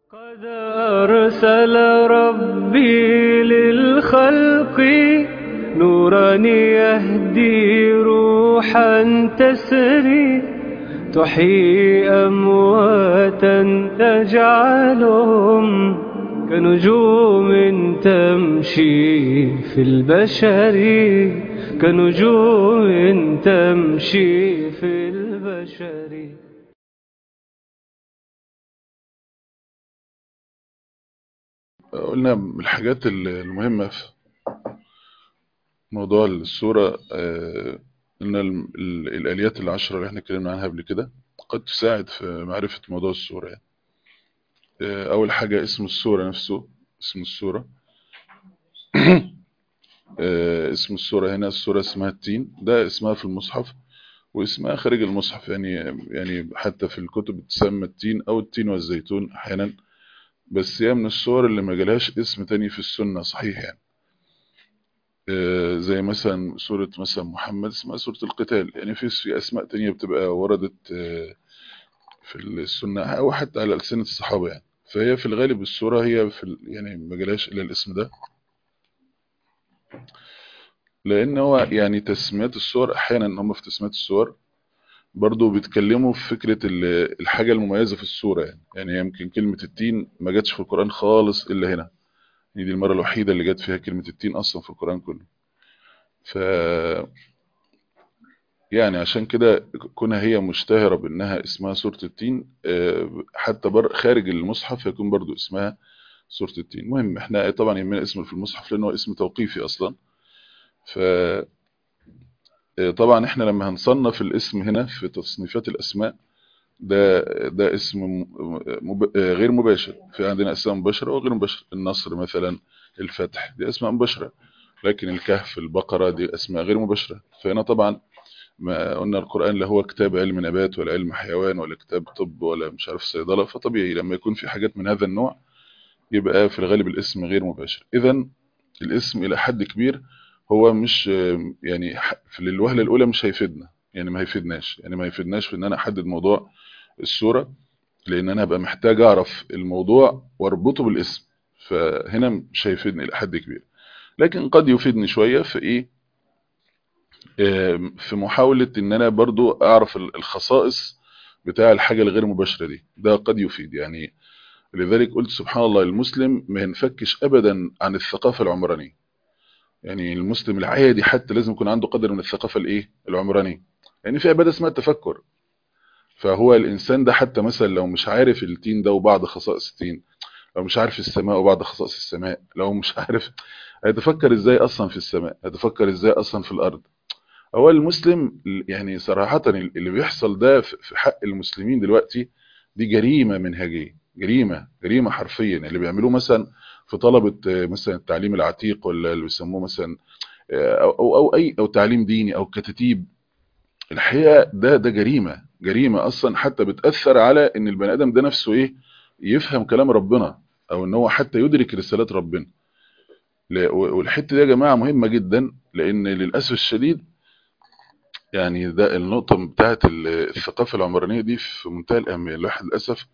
قد أرسل ربي للخلق نورا يهدي روحا تسري تحيي أمواتا تجعلهم كنجوم تمشي في البشر كنجوم تمشي في البشر قلنا من الحاجات المهمة في موضوع الصورة آه، إن ال- ال- الآليات العشرة اللي احنا اتكلمنا عنها قبل كده قد تساعد في معرفة موضوع الصورة يعني. آه، أول حاجة اسم الصورة نفسه اسم الصورة آه، اسم الصورة هنا الصورة اسمها التين ده اسمها في المصحف واسمها خارج المصحف يعني يعني حتى في الكتب تسمى التين أو التين والزيتون أحيانا بس هي من الصور اللي ما جالهاش اسم تاني في السنة صحيح يعني آه، زي مثلا سورة مثلا محمد اسمها سورة القتال يعني في في أسماء تانية بتبقى وردت آه، في السنة أو حتى على ألسنة الصحابة يعني فهي في الغالب السورة هي في ال- يعني ما جالهاش إلا الاسم ده لأن هو يعني تسميات السور أحيانا هم في تسميات السور برضو بيتكلموا في فكرة ال- الحاجة المميزة في السورة يعني يعني يمكن كلمة التين ما جاتش في القرآن خالص إلا هنا دي المرة الوحيدة اللي جت فيها كلمة التين أصلا في القرآن كله ف يعني عشان كده كونها هي مشتهرة بأنها اسمها سورة التين آه، حتى بر خارج المصحف يكون برضو اسمها سورة التين مهم احنا طبعا يهمنا اسمه في المصحف لأنه اسم توقيفي أصلا ف آه، طبعا احنا لما هنصنف الاسم هنا في تصنيفات الأسماء ده ده اسم م- مب... آه، غير مباشر في عندنا أسماء مباشرة وغير مباشرة النصر مثلا الفتح دي أسماء مباشرة لكن الكهف البقرة دي أسماء غير مباشرة فهنا طبعا ما قلنا القرآن لا هو كتاب علم نبات ولا علم حيوان ولا كتاب طب ولا مش عارف صيدلة فطبيعي لما يكون في حاجات من هذا النوع يبقى في الغالب الاسم غير مباشر إذا الاسم إلى حد كبير هو مش يعني ح- في الوهلة الأولى مش هيفيدنا يعني ما هيفيدناش يعني ما هيفيدناش في إن أنا أحدد موضوع السورة لأن أنا هبقى محتاج أعرف الموضوع واربطه بالاسم فهنا مش هيفيدني إلى حد كبير لكن قد يفيدني شوية في إيه آم، في محاولة ان انا برضو اعرف ال- الخصائص بتاع الحاجة الغير مباشرة دي ده قد يفيد يعني لذلك قلت سبحان الله المسلم ما ينفكش ابدا عن الثقافة العمرانية يعني المسلم العادي حتى لازم يكون عنده قدر من الثقافة الايه العمرانية يعني في عبادة اسمها التفكر فهو الانسان ده حتى مثلا لو مش عارف التين ده وبعض خصائص التين لو مش عارف السماء وبعض خصائص السماء لو مش عارف هيتفكر ازاي اصلا في السماء هيتفكر ازاي اصلا في الارض هو المسلم يعني صراحة اللي بيحصل ده في في حق المسلمين دلوقتي دي جريمة منهجية جريمة جريمة حرفيا اللي بيعملوه مثلا في طلبة آه، مثلا التعليم العتيق ولا اللي بيسموه مثلا آه، أو, أو, أو أي أو تعليم ديني أو كتاتيب الحقيقة ده ده جريمة جريمة أصلا حتى بتأثر على إن البني آدم ده نفسه إيه يفهم كلام ربنا أو إن هو حتى يدرك رسالات ربنا ل- والحتة دي يا جماعة مهمة جدا لأن للأسف الشديد يعني ده النقطة بتاعت ال- الثقافة العمرانية دي في منتهى الأهمية الواحد للأسف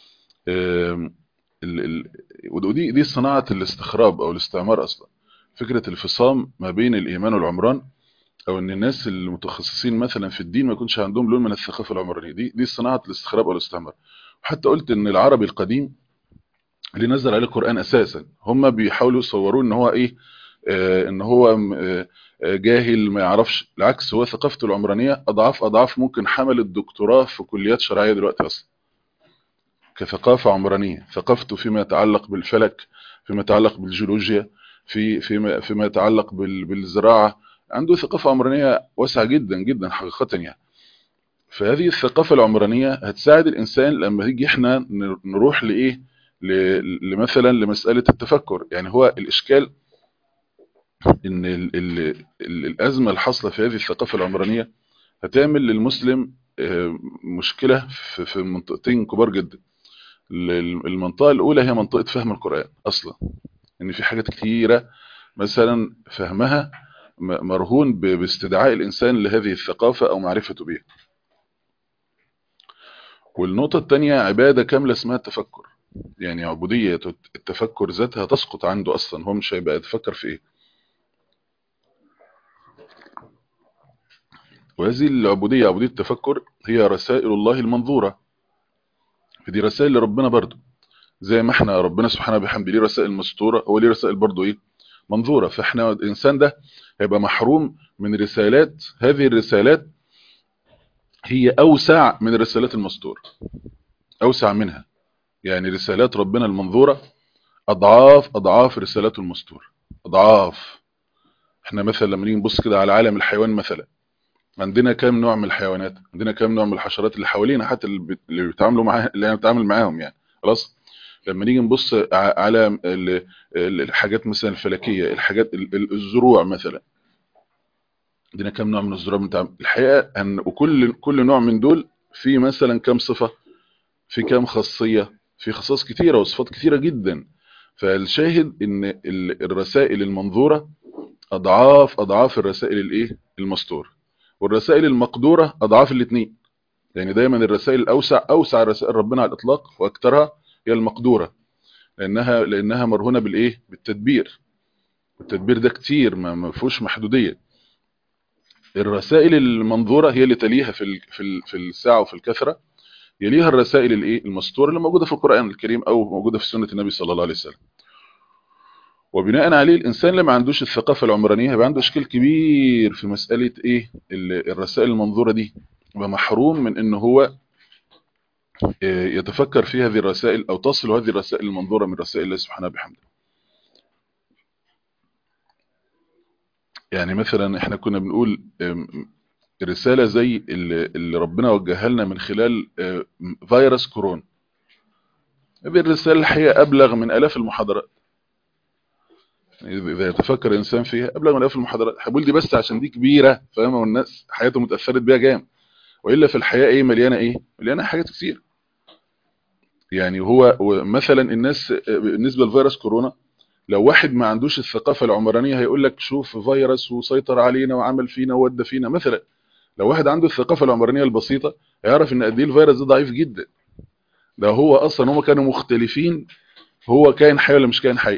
آم، ال- ال- ودي دي صناعة الاستخراب أو الاستعمار أصلا فكرة الفصام ما بين الإيمان والعمران أو إن الناس المتخصصين مثلا في الدين ما يكونش عندهم لون من الثقافة العمرانية دي دي صناعة الاستخراب أو الاستعمار وحتى قلت إن العربي القديم اللي نزل عليه القرآن أساسا هم بيحاولوا يصوروه إن هو إيه آه، ان هو م- آه، آه، جاهل ما يعرفش العكس هو ثقافته العمرانية اضعاف اضعاف ممكن حمل الدكتوراه في كليات شرعية دلوقتي اصلا كثقافة عمرانية ثقافته فيما يتعلق بالفلك فيما يتعلق بالجيولوجيا في فيما فيما يتعلق بال- بالزراعة عنده ثقافة عمرانية واسعة جدا جدا حقيقة يعني فهذه الثقافة العمرانية هتساعد الإنسان لما يجي احنا ن- نروح لإيه ل- لمثلا لمسألة التفكر يعني هو الإشكال ان ال ال ال الازمه الحاصله في هذه الثقافه العمرانيه هتعمل للمسلم آه، مشكله في في منطقتين كبار جدا ال- المنطقه الاولى هي منطقه فهم القران اصلا ان في حاجات كتيره مثلا فهمها م- مرهون ب- باستدعاء الانسان لهذه الثقافه او معرفته بها والنقطه الثانيه عباده كامله اسمها التفكر يعني عبودية التفكر ذاتها تسقط عنده أصلا هو مش هيبقى يتفكر في إيه وهذه العبودية عبودية التفكر هي رسائل الله المنظورة فدي رسائل لربنا برضو زي ما احنا ربنا سبحانه بحمده ليه رسائل مستورة هو ليه رسائل برضو ايه منظورة فاحنا الانسان ده هيبقى محروم من رسالات هذه الرسالات هي اوسع من الرسالات المستورة اوسع منها يعني رسالات ربنا المنظورة اضعاف اضعاف رسالات المستورة اضعاف احنا مثلا لما نيجي نبص كده على عالم الحيوان مثلا عندنا كام نوع من الحيوانات عندنا كام نوع من الحشرات اللي حوالينا حتى اللي بت- اللي بيتعاملوا معاها اللي انا بتعامل معاهم يعني خلاص لما نيجي نبص ع- على ال- ال- الحاجات مثلا الفلكيه الحاجات ال- ال- الزروع مثلا عندنا كام نوع من الزروع بنتعامل الحقيقه ان وكل كل نوع من دول في مثلا كام صفه في كام خاصيه في خصائص كثيره وصفات كثيره جدا فالشاهد ان ال- الرسائل المنظوره اضعاف اضعاف الرسائل الايه المستوره والرسائل المقدوره اضعاف الاثنين يعني دايما الرسائل الاوسع اوسع رسائل ربنا على الاطلاق واكثرها هي المقدوره لانها لانها مرهونه بالايه بالتدبير التدبير ده كتير ما ما فيهوش محدوديه الرسائل المنظوره هي اللي تليها في ال- في ال- في الساعه وفي الكثره يليها الرسائل الايه المستوره اللي موجوده في القران الكريم او موجوده في سنه النبي صلى الله عليه وسلم وبناء عليه الانسان اللي ما عندوش الثقافه العمرانيه هيبقى عنده اشكال كبير في مساله ايه ال- الرسائل المنظوره دي يبقى محروم من ان هو آه، يتفكر في هذه الرسائل او تصل هذه الرسائل المنظوره من رسائل الله سبحانه بحمده يعني مثلا احنا كنا بنقول آم، رساله زي اللي اللي ربنا وجهها لنا من خلال آه، فيروس كورونا هذه الرساله الحقيقه ابلغ من الاف المحاضرات اذا يتفكر الانسان فيها ابلغ من الاف المحاضرات هقول دي بس عشان دي كبيره فاهمه والناس حياتهم اتاثرت بيها جامد والا في الحياه ايه مليانه ايه مليانه حاجات كتير يعني هو مثلا الناس آه، بالنسبه لفيروس كورونا لو واحد ما عندوش الثقافه العمرانيه هيقول لك شوف فيروس وسيطر علينا وعمل فينا وودى فينا مثلا لو واحد عنده الثقافه العمرانيه البسيطه هيعرف ان قد ايه الفيروس ده ضعيف جدا ده هو اصلا هم كانوا مختلفين هو كائن حي ولا مش كائن حي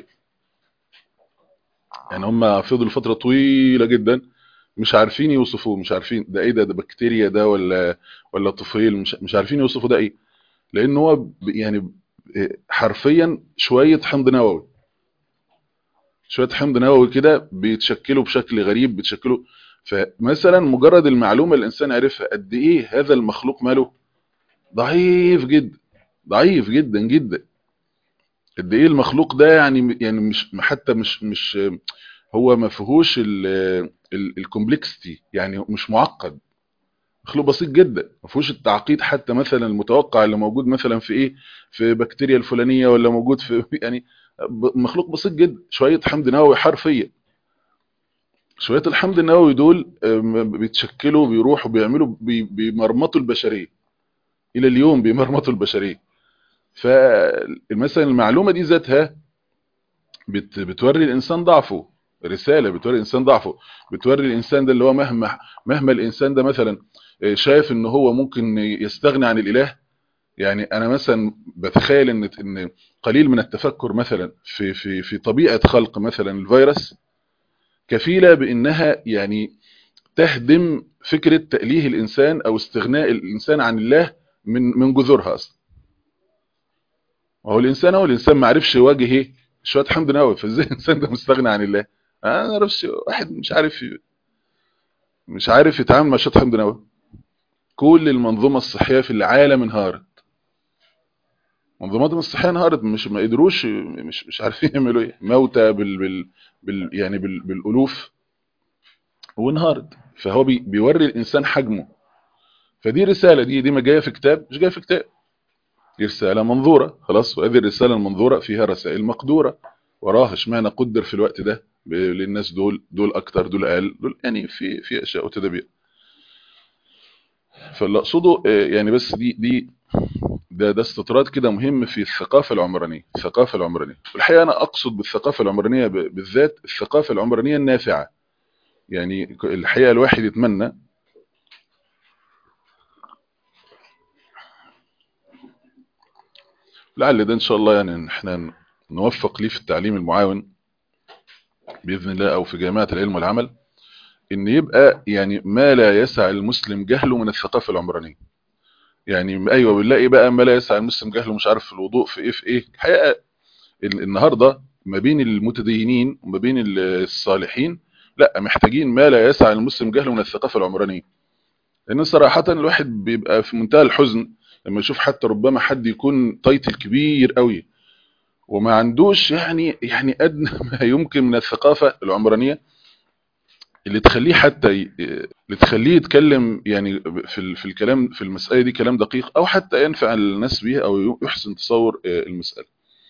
يعني هم فضلوا فتره طويله جدا مش عارفين يوصفوه مش عارفين ده ايه ده ده بكتيريا ده ولا ولا طفيل مش مش عارفين يوصفوا ده ايه لان هو ب- يعني ب- حرفيا شويه حمض نووي شويه حمض نووي كده بيتشكلوا بشكل غريب بيتشكلوا فمثلا مجرد المعلومه اللي الانسان عرفها قد ايه هذا المخلوق ماله ضعيف جدا ضعيف جدا جدا قد ايه المخلوق ده يعني يعني مش حتى مش مش هو ما فيهوش الكومبلكسيتي يعني مش معقد مخلوق بسيط جدا ما فيهوش التعقيد حتى مثلا المتوقع اللي موجود مثلا في ايه في بكتيريا الفلانيه ولا موجود في يعني ب- مخلوق بسيط جدا شويه حمض نووي حرفيا شويه الحمض النووي دول آم، بيتشكلوا بيروحوا بيعملوا بي- بيمرمطوا البشريه الى اليوم بيمرمطوا البشريه فمثلا المعلومه دي ذاتها بت بتوري الانسان ضعفه رساله بتوري الانسان ضعفه بتوري الانسان ده اللي هو مهما مهما الانسان ده مثلا آه، شايف ان هو ممكن يستغني عن الاله يعني انا مثلا بتخيل ان ان قليل من التفكر مثلا في في في طبيعه خلق مثلا الفيروس كفيله بانها يعني تهدم فكره تأليه الانسان او استغناء الانسان عن الله من من جذورها اصلا وهو الانسان هو الانسان ما عرفش يواجه ايه شويه حمض نووي فازاي الانسان ده مستغني عن الله انا ما اعرفش واحد مش عارف ي- مش عارف يتعامل مع شويه حمض نووي كل المنظومه الصحيه في العالم انهارت منظوماتهم الصحيه انهارت مش ما قدروش مش مش عارفين يعملوا ايه موتى بال, بال, بال يعني بال بالالوف وانهارت فهو بي بيوري الانسان حجمه فدي رساله دي دي ما جايه في كتاب مش جايه في كتاب دي رساله منظوره خلاص وهذه الرساله المنظوره فيها رسائل مقدوره وراها اشمعنى قدر في الوقت ده ب- للناس دول دول اكتر دول اقل دول يعني في في اشياء وتدابير فاللي اقصده آه، يعني بس دي دي ده ده استطراد كده مهم في الثقافه العمرانيه الثقافه العمرانيه والحقيقه انا اقصد بالثقافه العمرانيه ب- بالذات الثقافه العمرانيه النافعه يعني الحقيقه الواحد يتمنى لعل ده ان شاء الله يعني إن احنا نوفق ليه في التعليم المعاون باذن الله او في جامعه العلم والعمل ان يبقى يعني ما لا يسع المسلم جهله من الثقافه العمرانيه يعني ايوه بنلاقي بقى ما لا يسع المسلم جهله مش عارف في الوضوء في ايه في ايه الحقيقه ال- النهارده ما بين المتدينين وما بين ال- الصالحين لا محتاجين ما لا يسع المسلم جهله من الثقافه العمرانيه لان صراحه الواحد بيبقى في منتهى الحزن لما يشوف حتى ربما حد يكون تايتل كبير قوي وما عندوش يعني يعني ادنى ما يمكن من الثقافه العمرانيه اللي تخليه حتى ي... اللي تخليه يتكلم يعني في ال... في الكلام في المساله دي كلام دقيق او حتى ينفع الناس بيها او يحسن تصور آه، المساله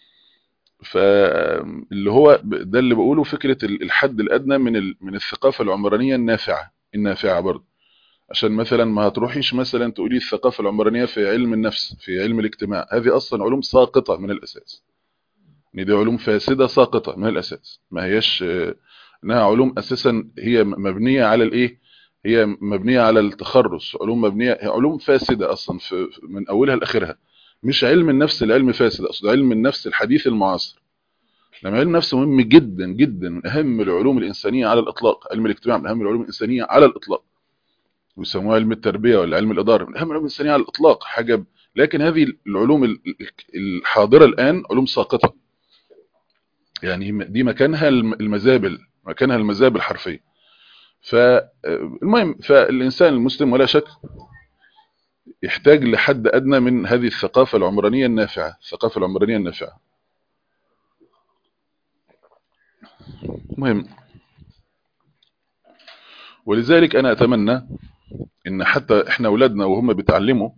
فاللي هو ب- ده اللي بقوله فكره ال- الحد الادنى من ال... من الثقافه العمرانيه النافعه النافعه برضه عشان مثلا ما هتروحيش مثلا تقولي الثقافه العمرانيه في علم النفس في علم الاجتماع هذه اصلا علوم ساقطه من الاساس ان دي علوم فاسده ساقطه من الاساس ما هياش آه، انها علوم اساسا هي م- مبنيه على الايه هي مبنيه على التخرص علوم مبنيه هي علوم فاسده اصلا في في- من اولها لاخرها مش علم النفس العلم فاسد اقصد علم النفس الحديث المعاصر لما علم النفس مهم جدا جدا من اهم العلوم الانسانيه على الاطلاق علم الاجتماع من اهم العلوم الانسانيه على الاطلاق ويسموها علم التربيه ولا علم الاداره من اهم العلوم الانسانيه على الاطلاق حاجه ب- لكن هذه العلوم ال- ال- الحاضره الان علوم ساقطه يعني هم- دي مكانها الم- المزابل مكانها المزابل حرفيا فالمهم فالإنسان المسلم ولا شك يحتاج لحد أدنى من هذه الثقافة العمرانية النافعة الثقافة العمرانية النافعة مهم ولذلك أنا أتمنى إن حتى إحنا أولادنا وهم بيتعلموا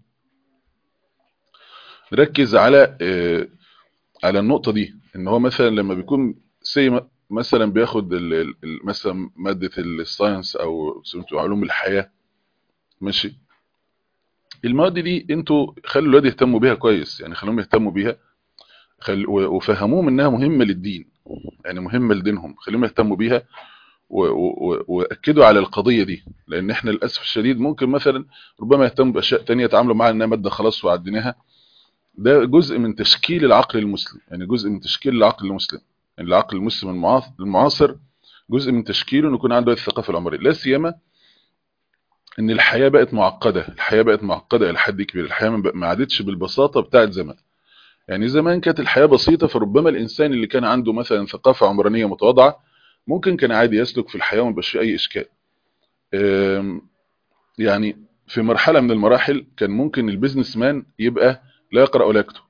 نركز على آه، على النقطة دي إن هو مثلا لما بيكون سي مثلا بياخد ال- ال- ال- مثلا مادة الساينس أو سميتوا علوم الحياة ماشي المواد دي انتوا خلوا الولاد يهتموا بيها كويس يعني خلوهم يهتموا بيها خل... و- وفهموهم انها مهمة للدين يعني مهمة لدينهم خليهم يهتموا بيها و... و... واكدوا على القضية دي لان احنا للاسف الشديد ممكن مثلا ربما يهتموا باشياء تانية يتعاملوا معاها انها مادة خلاص وعديناها ده جزء من تشكيل العقل المسلم يعني جزء من تشكيل العقل المسلم يعني العقل المسلم المعاصر المعاصر جزء من تشكيله انه يكون عنده الثقافة العمرية لا سيما ان الحياة بقت معقدة الحياة بقت معقدة الى حد كبير الحياة ما بق- ما عادتش بالبساطة بتاعت زمان يعني زمان كانت الحياة بسيطة فربما الانسان اللي كان عنده مثلا ثقافة عمرانية متواضعة ممكن كان عادي يسلك في الحياة وما يبقاش فيه اي اشكال أم، يعني في مرحلة من المراحل كان ممكن البيزنس مان يبقى لا يقرأ ولا يكتب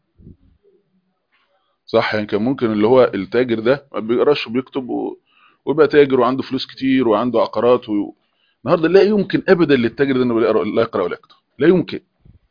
صح يعني كان ممكن اللي هو التاجر ده ما بيقراش وبيكتب و... ويبقى تاجر وعنده فلوس كتير وعنده عقارات و... النهارده لا يمكن ابدا للتاجر ده انه لا يقرا لا يقرأ ولا يكتب لا يمكن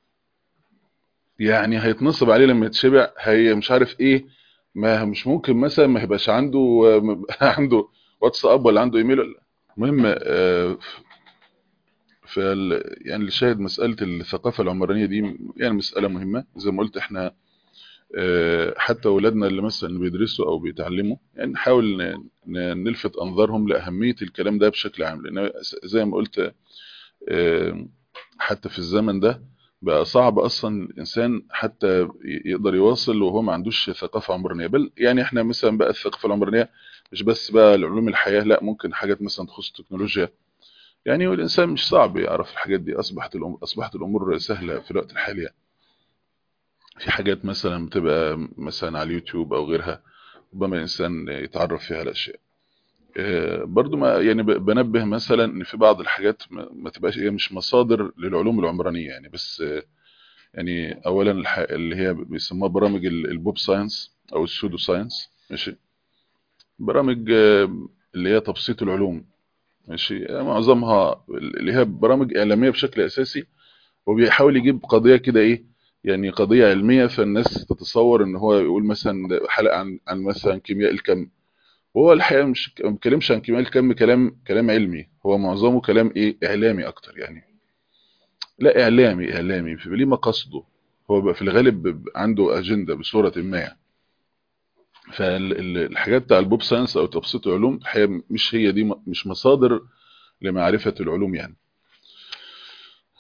يعني هيتنصب عليه لما يتشبع هي مش عارف ايه ما مش ممكن مثلا ما يبقاش عنده عنده واتساب ولا عنده ايميل ولا المهم آه، فال يعني اللي شاهد مسألة الثقافة العمرانية دي يعني مسألة مهمة زي ما قلت احنا آه، حتى أولادنا اللي مثلا اللي بيدرسوا أو بيتعلموا يعني نحاول ن- ن- نلفت أنظارهم لأهمية الكلام ده بشكل عام لأن زي ما قلت آه، حتى في الزمن ده بقى صعب أصلا الإنسان حتى ي- يقدر يواصل وهو ما عندوش ثقافة عمرانية بل يعني احنا مثلا بقى الثقافة العمرانية مش بس بقى علوم الحياة لا ممكن حاجات مثلا تخص التكنولوجيا يعني والإنسان مش صعب يعرف الحاجات دي أصبحت الأمور أصبحت الأمور سهلة في الوقت الحالي يعني. في حاجات مثلا بتبقى مثلا على اليوتيوب أو غيرها ربما الإنسان يتعرف فيها على أشياء آه، برضو ما يعني ب- بنبه مثلا ان في بعض الحاجات ما ما تبقاش هي مش مصادر للعلوم العمرانيه يعني بس آه، يعني اولا الح- اللي هي بيسموها برامج ال- البوب ساينس او السودو ساينس ماشي برامج آه، اللي هي تبسيط العلوم ماشي آه، معظمها اللي هي برامج اعلاميه بشكل اساسي وبيحاول يجيب قضيه كده ايه يعني قضيه علميه فالناس تتصور ان هو يقول مثلا ده حلقه عن عن مثلا كيمياء الكم وهو الحقيقه مش ما بيتكلمش عن كيمياء الكم كلام كلام علمي هو معظمه كلام ايه اعلامي اكتر يعني لا اعلامي اعلامي في ليه مقاصده هو بقى في الغالب بيبقى عنده اجنده بصوره ما يعني فالحاجات بتاع البوب ساينس او تبسيط العلوم الحقيقه مش هي دي م- مش مصادر لمعرفه العلوم يعني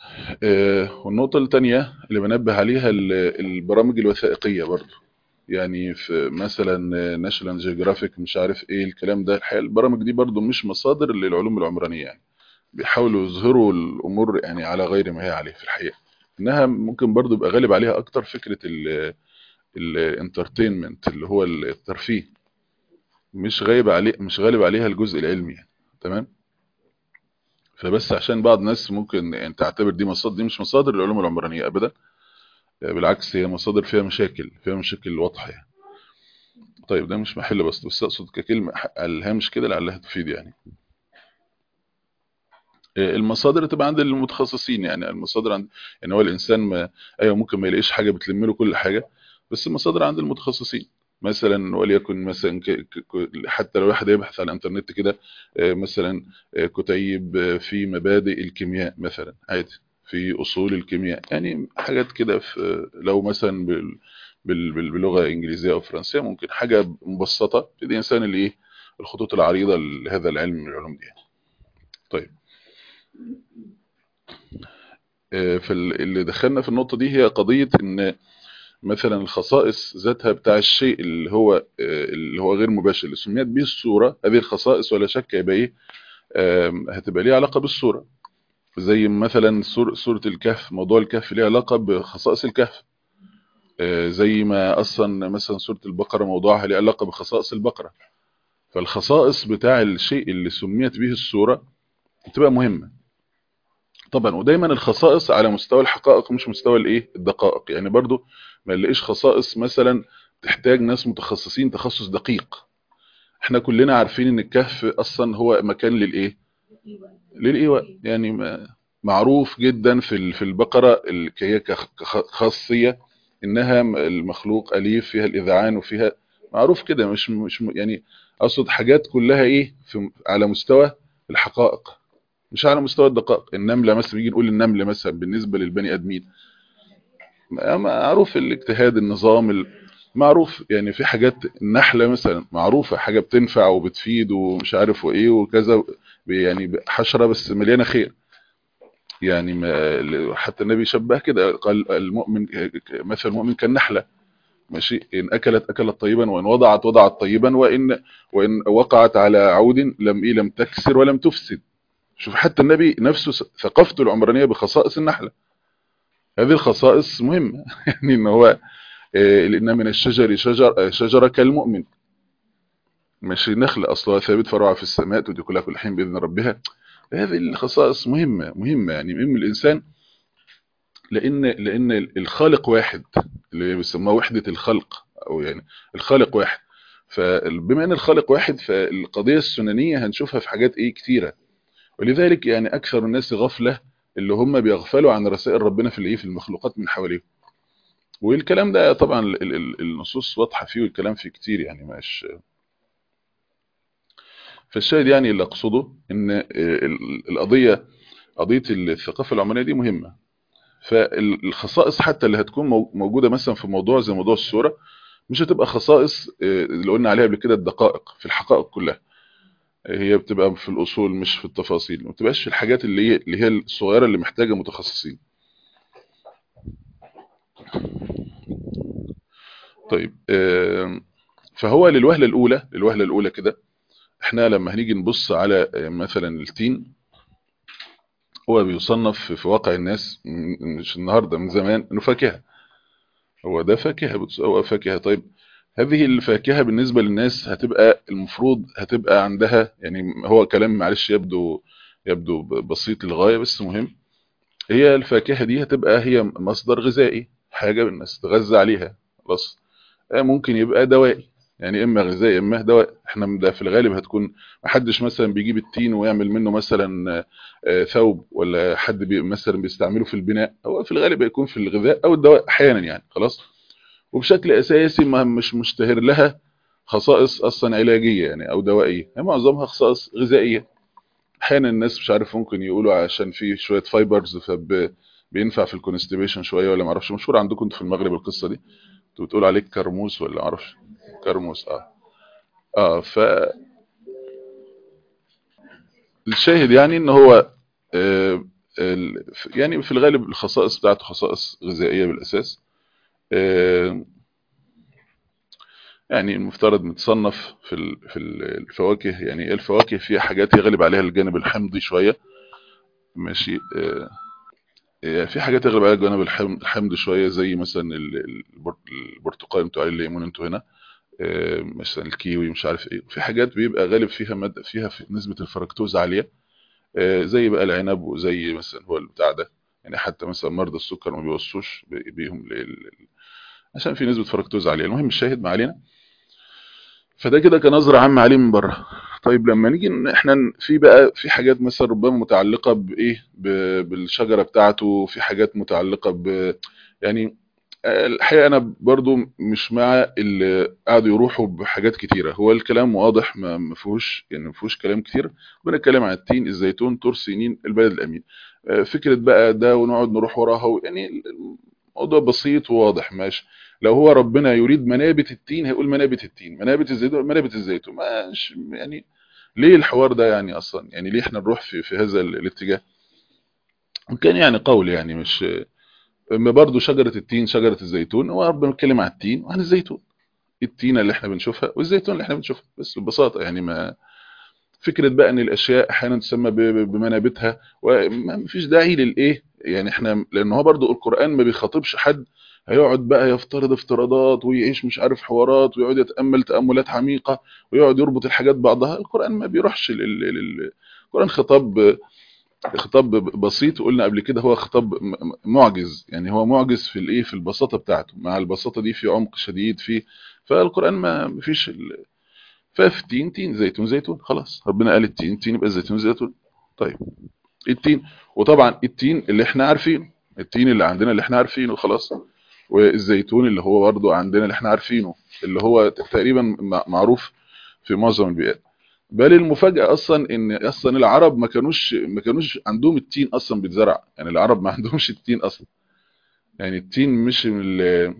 آه، والنقطة التانية اللي بنبه عليها ال- البرامج الوثائقية برضو يعني في مثلا ناشونال جيوغرافيك مش عارف ايه الكلام ده الحقيقة البرامج دي برضو مش مصادر للعلوم العمرانية يعني بيحاولوا يظهروا الامور يعني على غير ما هي عليه في الحقيقة انها ممكن برضو يبقى غالب عليها اكتر فكرة الانترتينمنت اللي هو الترفيه مش غايب عليه مش غالب عليها الجزء العلمي يعني. تمام فبس عشان بعض الناس ممكن يعني تعتبر دي مصادر دي مش مصادر العلوم العمرانية ابدا بالعكس هي مصادر فيها مشاكل فيها مشاكل واضحة يعني طيب ده مش محل بس بس اقصد ككلمة على الهامش كده لعلها تفيد يعني المصادر تبقى عند المتخصصين يعني المصادر عند يعني هو الانسان ما ايوه ممكن ما يلاقيش حاجه بتلم له كل حاجه بس المصادر عند المتخصصين مثلا وليكن مثلا ك... ك... حتى لو واحد يبحث على الانترنت كده آه، مثلا آه، كتيب آه، في مبادئ الكيمياء مثلا عادي في اصول الكيمياء يعني حاجات كده في لو مثلا بال... بال... بال- باللغه الانجليزيه او فرنسيه ممكن حاجه مبسطه تدي الانسان اللي ايه الخطوط العريضه لهذا العلم من العلوم دي يعني. طيب فاللي دخلنا في النقطة دي هي قضية ان مثلا الخصائص ذاتها بتاع الشيء اللي هو آه، اللي هو غير مباشر اللي سميت به الصورة هذه الخصائص ولا شك يبقى ايه آم، هتبقى ليها علاقة بالصورة زي مثلا سور- سورة الكهف موضوع الكهف ليه علاقة بخصائص الكهف آه، زي ما اصلا مثلا سورة البقرة موضوعها ليه علاقة بخصائص البقرة فالخصائص بتاع الشيء اللي سميت به الصورة بتبقى مهمة طبعا ودايما الخصائص على مستوى الحقائق مش مستوى الايه الدقائق يعني برضو ما نلاقيش خصائص مثلا تحتاج ناس متخصصين تخصص دقيق احنا كلنا عارفين ان الكهف اصلا هو مكان للايه للايواء يعني ما- معروف جدا في ال- في البقره ال- هي كخ- كخ- خاصيه انها م- المخلوق اليف فيها الاذعان وفيها معروف كده مش مش م- يعني اقصد حاجات كلها ايه في على مستوى الحقائق مش على مستوى الدقائق النمله مثلا بيجي نقول النمل مثلا بالنسبه للبني ادمين معروف الاجتهاد النظام ال- معروف يعني في حاجات النحلة مثلا معروفة حاجة بتنفع وبتفيد ومش عارف وايه وكذا يعني حشرة بس مليانة خير يعني ما حتى النبي شبه كده قال المؤمن مثل المؤمن كالنحلة ماشي ان اكلت اكلت طيبا وان وضعت وضعت طيبا وان وان وقعت على عود لم ايه لم تكسر ولم تفسد شوف حتى النبي نفسه ثقافته العمرانية بخصائص النحلة هذه الخصائص مهمة يعني ان هو آه، لان من الشجر شجر آه، شجرة كالمؤمن ماشي نخل اصلها ثابت فروعها في السماء تؤتي كلها كل حين باذن ربها هذه الخصائص مهمة مهمة يعني مهم الانسان لان لان الخالق واحد اللي بيسموها وحدة الخلق او يعني الخالق واحد فبما ان الخالق واحد فالقضية السننية هنشوفها في حاجات ايه كتيرة ولذلك يعني اكثر الناس غفلة اللي هم بيغفلوا عن رسائل ربنا في الايه في المخلوقات من حواليهم والكلام ده طبعا ال- ال- النصوص واضحة فيه والكلام فيه كتير يعني مش فالشاهد يعني اللي اقصده ان ال- القضية قضية الثقافة العمرانية دي مهمة فالخصائص حتى اللي هتكون مو- موجودة مثلا في موضوع زي موضوع الصورة مش هتبقى خصائص آه، اللي قلنا عليها قبل كده الدقائق في الحقائق كلها هي بتبقى في الأصول مش في التفاصيل ما بتبقاش في الحاجات اللي هي اللي هي الصغيرة اللي محتاجة متخصصين طيب آم، فهو للوهلة الأولى للوهلة الأولى كده احنا لما هنيجي نبص على آه، مثلا التين هو بيصنف في في واقع الناس م- مش النهاردة من زمان انه فاكهة هو ده فاكهة بتص- هو فاكهة طيب هذه الفاكهة بالنسبة للناس هتبقى المفروض هتبقى عندها يعني هو كلام معلش يبدو يبدو ب- بسيط للغاية بس مهم هي الفاكهة دي هتبقى هي مصدر غذائي حاجة الناس تغذى عليها خلاص آه، ممكن يبقى دوائي يعني اما غذائي اما دواء احنا ده في الغالب هتكون محدش مثلا بيجيب التين ويعمل منه مثلا آه، آه، ثوب ولا حد بي مثلا بيستعمله في البناء هو في الغالب هيكون في الغذاء او الدواء احيانا يعني خلاص وبشكل اساسي ما مش مشتهر لها خصائص اصلا علاجيه يعني او دوائيه هي معظمها خصائص غذائيه احيانا الناس مش عارف ممكن يقولوا عشان في شويه فايبرز فب بينفع في الكونستيبيشن شويه ولا ما اعرفش مشهور عندكم انتوا في المغرب القصه دي انتوا بتقولوا عليك كرموس ولا ما اعرفش كرموس اه اه فالشاهد يعني ان هو آه ال- ف- يعني في الغالب الخصائص بتاعته خصائص غذائية بالأساس آه، يعني المفترض متصنف في ال- في ال- الفواكه يعني الفواكه فيها حاجات يغلب عليها الجانب الحمضي شوية ماشي آه، آه، في حاجات يغلب عليها الجانب الحم- الحمضي شوية زي مثلا ال- ال- البر- البرتقال انتوا عليه الليمون انتوا هنا آه، مثلا الكيوي مش عارف ايه في حاجات بيبقى غالب فيها مد... فيها في نسبة الفركتوز عالية آه، زي بقى العنب وزي مثلا هو البتاع ده يعني حتى مثلا مرضى السكر ما بيوصوش ب- بيهم لل... عشان في نسبة فركتوز عالية المهم الشاهد ما علينا فده كده كنظرة عامة عليه من بره طيب لما نيجي ان احنا ن- في بقى في حاجات مثلا ربما متعلقة بايه ب- بالشجرة بتاعته في حاجات متعلقة ب يعني آه، الحقيقة انا برضو مش مع اللي قعدوا يروحوا بحاجات كتيرة هو الكلام واضح ما ما فيهوش يعني ما فيهوش كلام كتير بنتكلم عن التين الزيتون طور سينين البلد الامين آه، فكرة بقى ده ونقعد نروح وراها يعني الموضوع بسيط وواضح ماشي لو هو ربنا يريد منابت التين هيقول منابت التين منابت الزيتون منابت الزيتون مش يعني ليه الحوار ده يعني اصلا يعني ليه احنا نروح في في هذا ال- الاتجاه وكان يعني قول يعني مش اما برضه شجرة التين شجرة الزيتون هو ربنا بيتكلم عن التين وعن الزيتون التينة اللي احنا بنشوفها والزيتون اللي احنا بنشوفها بس ببساطة يعني ما فكرة بقى ان الاشياء احيانا تسمى ب- ب- بمنابتها وما فيش داعي للايه يعني احنا لان هو برضو القرآن ما بيخاطبش حد هيقعد بقى يفترض افتراضات ويعيش مش عارف حوارات ويقعد يتأمل تأملات عميقة ويقعد يربط الحاجات بعضها القرآن ما بيروحش لل... لل... القرآن خطاب خطاب بسيط وقلنا قبل كده هو خطاب م- م- معجز يعني هو معجز في الايه في البساطة بتاعته مع البساطة دي في عمق شديد فيه فالقرآن ما فيش ال... ففي تين تين زيتون زيتون خلاص ربنا قال التين تين يبقى الزيتون زيتون طيب التين وطبعا التين اللي احنا عارفينه التين اللي عندنا اللي احنا عارفينه خلاص والزيتون اللي هو برضه عندنا اللي احنا عارفينه اللي هو تقريبا م- معروف في معظم البيئات بل المفاجأة أصلا إن أصلا العرب ما كانوش ما كانوش عندهم التين أصلا بيتزرع يعني العرب ما عندهمش التين أصلا يعني التين مش من ال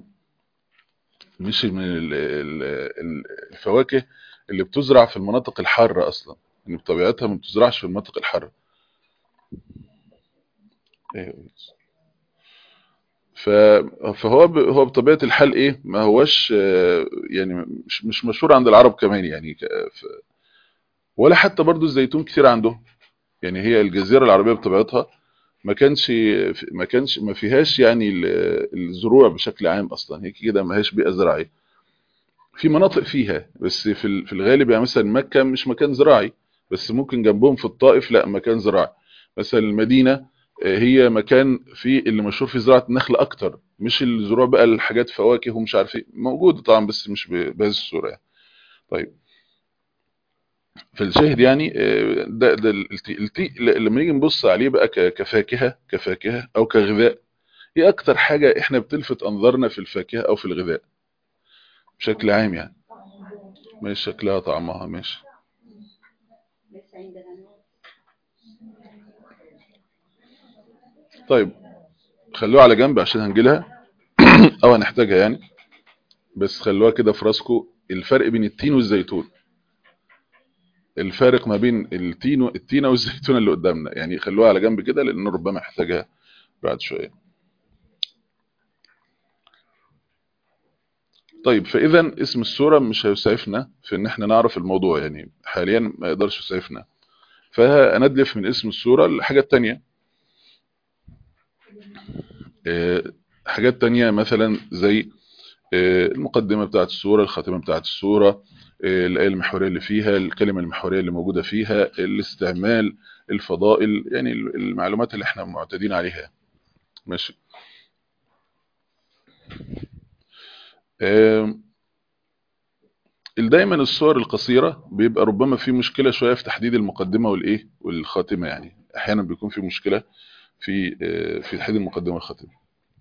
مش من ال ال الفواكه اللي بتزرع في المناطق الحارة أصلا يعني بطبيعتها ما بتزرعش في المناطق الحارة أيوة. ف- فهو ب- هو بطبيعة الحال إيه ما هوش آه، يعني مش مش مشهور عند العرب كمان يعني ك- ف- ولا حتى برضو الزيتون كتير عندهم يعني هي الجزيرة العربية بطبيعتها ما كانش ما كانش ما فيهاش يعني ال- الزروع بشكل عام اصلا هيك كده ما هيش بيئة زراعية في مناطق فيها بس في ال- في الغالب يعني مثلا مكة مش مكان زراعي بس ممكن جنبهم في الطائف لا مكان زراعي مثلا المدينة آه، هي مكان فيه اللي مشهور فيه زراعة النخل اكتر مش الزروع بقى الحاجات فواكه ومش عارف ايه موجودة طبعا بس مش ب- بهذه الصورة يعني طيب فالشاهد يعني آه، ده ده التي التي لما نيجي نبص عليه بقى ك- كفاكهة كفاكهة او كغذاء ايه اكتر حاجة احنا بتلفت انظارنا في الفاكهة او في الغذاء بشكل عام يعني ماشي شكلها طعمها ماشي طيب خلوها على جنب عشان هنجيلها او هنحتاجها يعني بس خلوها كده في راسكم الفرق بين التين والزيتون الفارق ما بين التين التينة والزيتون اللي قدامنا يعني خلوها على جنب كده لان ربما احتاجها بعد شوية طيب فاذا اسم السورة مش هيسعفنا في ان احنا نعرف الموضوع يعني حاليا ما يقدرش يسعفنا فهندلف من اسم السورة لحاجات تانية آه، حاجات تانية مثلا زي آه، المقدمة بتاعت السورة الخاتمة بتاعت السورة آه، الآية المحورية اللي فيها الكلمة المحورية اللي موجودة فيها الاستعمال الفضائل يعني المعلومات اللي احنا معتادين عليها ماشي آم، دايما الصور القصيرة بيبقى ربما في مشكلة شوية في تحديد المقدمة والايه والخاتمة يعني احيانا بيكون في مشكلة في آه، في تحديد المقدمة والخاتمة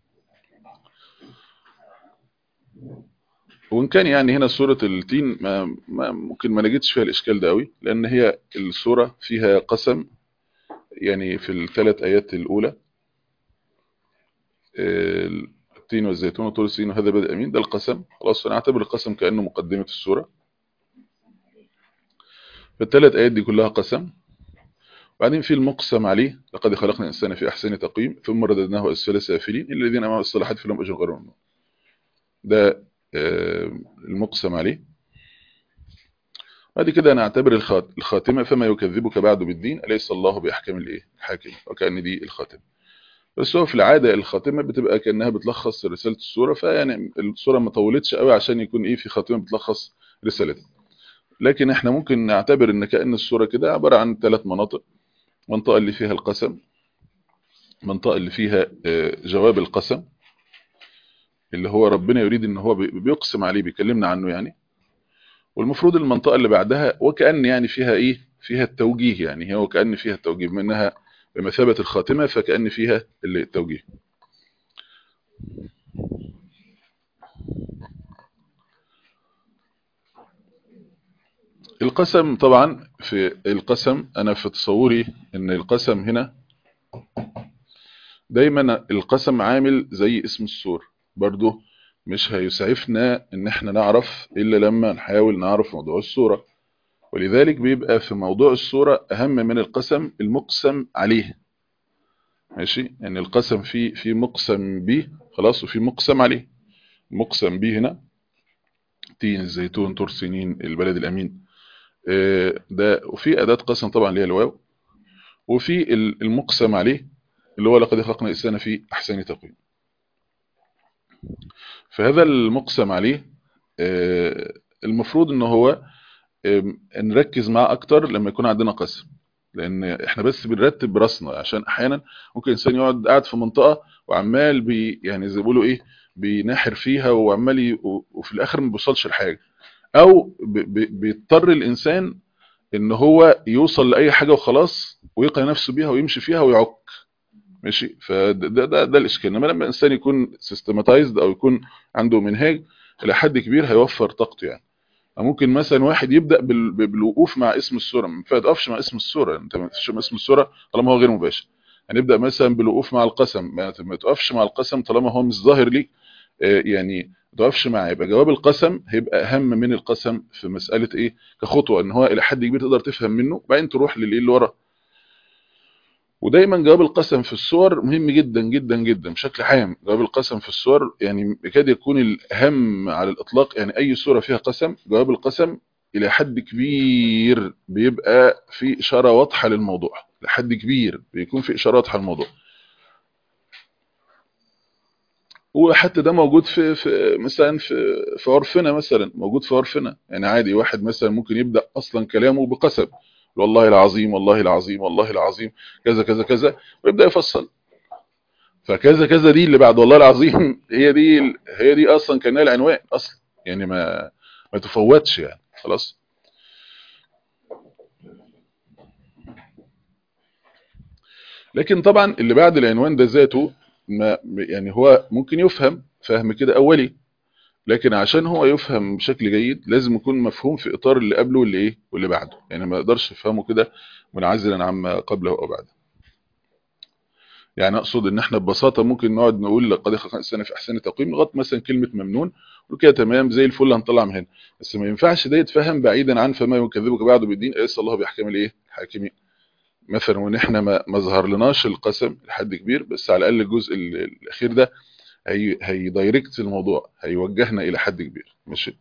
وان كان يعني هنا سورة التين ما ما ممكن ما نجدش فيها الاشكال ده قوي لان هي السورة فيها قسم يعني في الثلاث ايات الاولى آه، التين والزيتون وطول السين وهذا بدء امين ده القسم خلاص نعتبر القسم كانه مقدمة السورة فالثلاث ايات دي كلها قسم بعدين في المقسم عليه لقد خلقنا الانسان في احسن تقويم ثم رددناه اسفل سافلين الا الذين امنوا الصالحات فلهم اجر غير ممنون ده آه، المقسم عليه بعد كده نعتبر الخات- الخاتمه فما يكذبك بعد بالدين اليس الله باحكم الايه الحاكم وكان دي الخاتمه بس هو في العاده الخاتمه بتبقى كانها بتلخص رساله السوره فيعني السوره ما طولتش قوي عشان يكون ايه في خاتمه بتلخص رسالتها لكن احنا ممكن نعتبر ان كأن السورة كده عبارة عن ثلاث مناطق منطقة اللي فيها القسم منطقة اللي فيها آه، جواب القسم اللي هو ربنا يريد ان هو بي- بيقسم عليه بيكلمنا عنه يعني والمفروض المنطقة اللي بعدها وكأن يعني فيها ايه فيها التوجيه يعني هي وكأن فيها التوجيه بما انها بمثابة الخاتمة فكأن فيها التوجيه القسم طبعا في القسم انا في تصوري ان القسم هنا دايما القسم عامل زي اسم السور برضو مش هيسعفنا ان احنا نعرف الا لما نحاول نعرف موضوع السورة ولذلك بيبقى في موضوع السورة اهم من القسم المقسم عليه ماشي يعني القسم في في مقسم به خلاص وفي مقسم عليه مقسم به هنا تين الزيتون طور سنين البلد الامين آه، ده وفي اداة قسم طبعا اللي هي الواو وفي ال- المقسم عليه اللي هو لقد خلقنا الانسان في احسن تقويم فهذا المقسم عليه آه، المفروض ان هو آم، نركز معاه اكتر لما يكون عندنا قسم لان احنا بس بنرتب براسنا عشان احيانا ممكن انسان يقعد قاعد في منطقه وعمال بي يعني زي ما بيقولوا ايه بيناحر فيها وعمال ي- و- وفي الاخر ما بيوصلش لحاجه او ب- ب- بيضطر الانسان ان هو يوصل لاي حاجه وخلاص ويقنع نفسه بيها ويمشي فيها ويعك ماشي فده ده, ده, ده الاشكال انما لما الانسان يكون سيستماتايزد او يكون عنده منهاج الى حد كبير هيوفر طاقته يعني ممكن مثلا واحد يبدا بال- بالوقوف مع اسم السوره ما تقفش مع اسم السوره انت ما تقفش مع اسم السوره طالما هو غير مباشر هنبدا مثلا بالوقوف مع القسم ما ما تقفش مع القسم طالما هو مش ظاهر ليك آه، يعني ما تقفش معاه يبقى جواب القسم هيبقى اهم من القسم في مساله ايه كخطوه ان هو الى حد كبير تقدر تفهم منه بعدين تروح للايه اللي ورا ودايما جواب القسم في الصور مهم جدا جدا جدا بشكل عام جواب القسم في الصور يعني يكاد يكون الاهم على الاطلاق يعني اي صوره فيها قسم جواب القسم الى حد كبير بيبقى في اشاره واضحه للموضوع لحد كبير بيكون في اشاره واضحه للموضوع وحتى ده موجود في, في مثلا في في عرفنا مثلا موجود في عرفنا يعني عادي واحد مثلا ممكن يبدا اصلا كلامه بقسم والله العظيم والله العظيم والله العظيم كذا كذا كذا ويبدا يفصل فكذا كذا دي اللي بعد والله العظيم هي دي هي دي اصلا كانها العنوان اصلا يعني ما ما تفوتش يعني خلاص لكن طبعا اللي بعد العنوان ده ذاته ما يعني هو ممكن يفهم فهم كده اولي لكن عشان هو يفهم بشكل جيد لازم يكون مفهوم في اطار اللي قبله واللي ايه واللي بعده يعني ما يقدرش يفهمه كده منعزلا عما قبله او بعده يعني اقصد ان احنا ببساطه ممكن نقعد نقول لقد خلقنا الانسان في احسن تقويم لغايه مثلا كلمه ممنون وكده تمام زي الفل هنطلع من هنا بس ما ينفعش ده يتفهم بعيدا عن فما يكذبك بعده بالدين اليس الله بيحكم الايه الحاكمين مثلا وان احنا ما ما ظهر لناش القسم لحد كبير بس على الاقل الجزء ال- الاخير ده هي هيدايركت الموضوع هيوجهنا الى حد كبير ماشي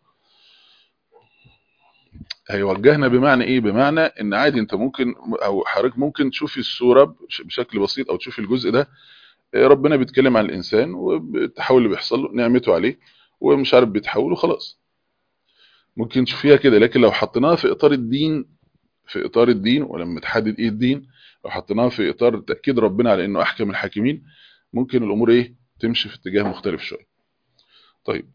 هيوجهنا بمعنى ايه بمعنى ان عادي انت ممكن او حضرتك ممكن تشوفي الصوره بش- بشكل بسيط او تشوفي الجزء ده آه، ربنا بيتكلم عن الانسان والتحول اللي بيحصل له نعمته عليه ومش عارف بيتحول وخلاص ممكن تشوفيها كده لكن لو حطيناها في اطار الدين في اطار الدين ولما تحدد ايه الدين لو حطيناها في اطار تاكيد ربنا على انه احكم الحاكمين ممكن الامور ايه تمشي في اتجاه مختلف شويه طيب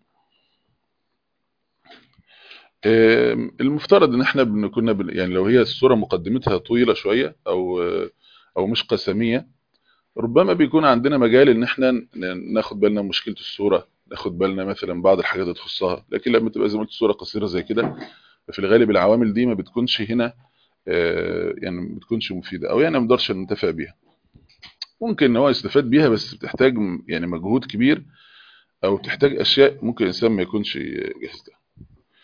آم، المفترض ان احنا بن- كنا بن- يعني لو هي السوره مقدمتها طويله شويه او او مش قسميه ربما بيكون عندنا مجال ان احنا ن- ناخد بالنا من مشكله السوره ناخد بالنا مثلا بعض الحاجات اللي تخصها لكن لما تبقى زي ما قلت السوره قصيره زي كده في الغالب العوامل دي ما بتكونش هنا آه، يعني ما بتكونش مفيده او يعني ما نقدرش ننتفع بيها ممكن ان هو يستفاد بيها بس بتحتاج م- يعني مجهود كبير او بتحتاج اشياء ممكن الانسان ما يكونش جاهز لها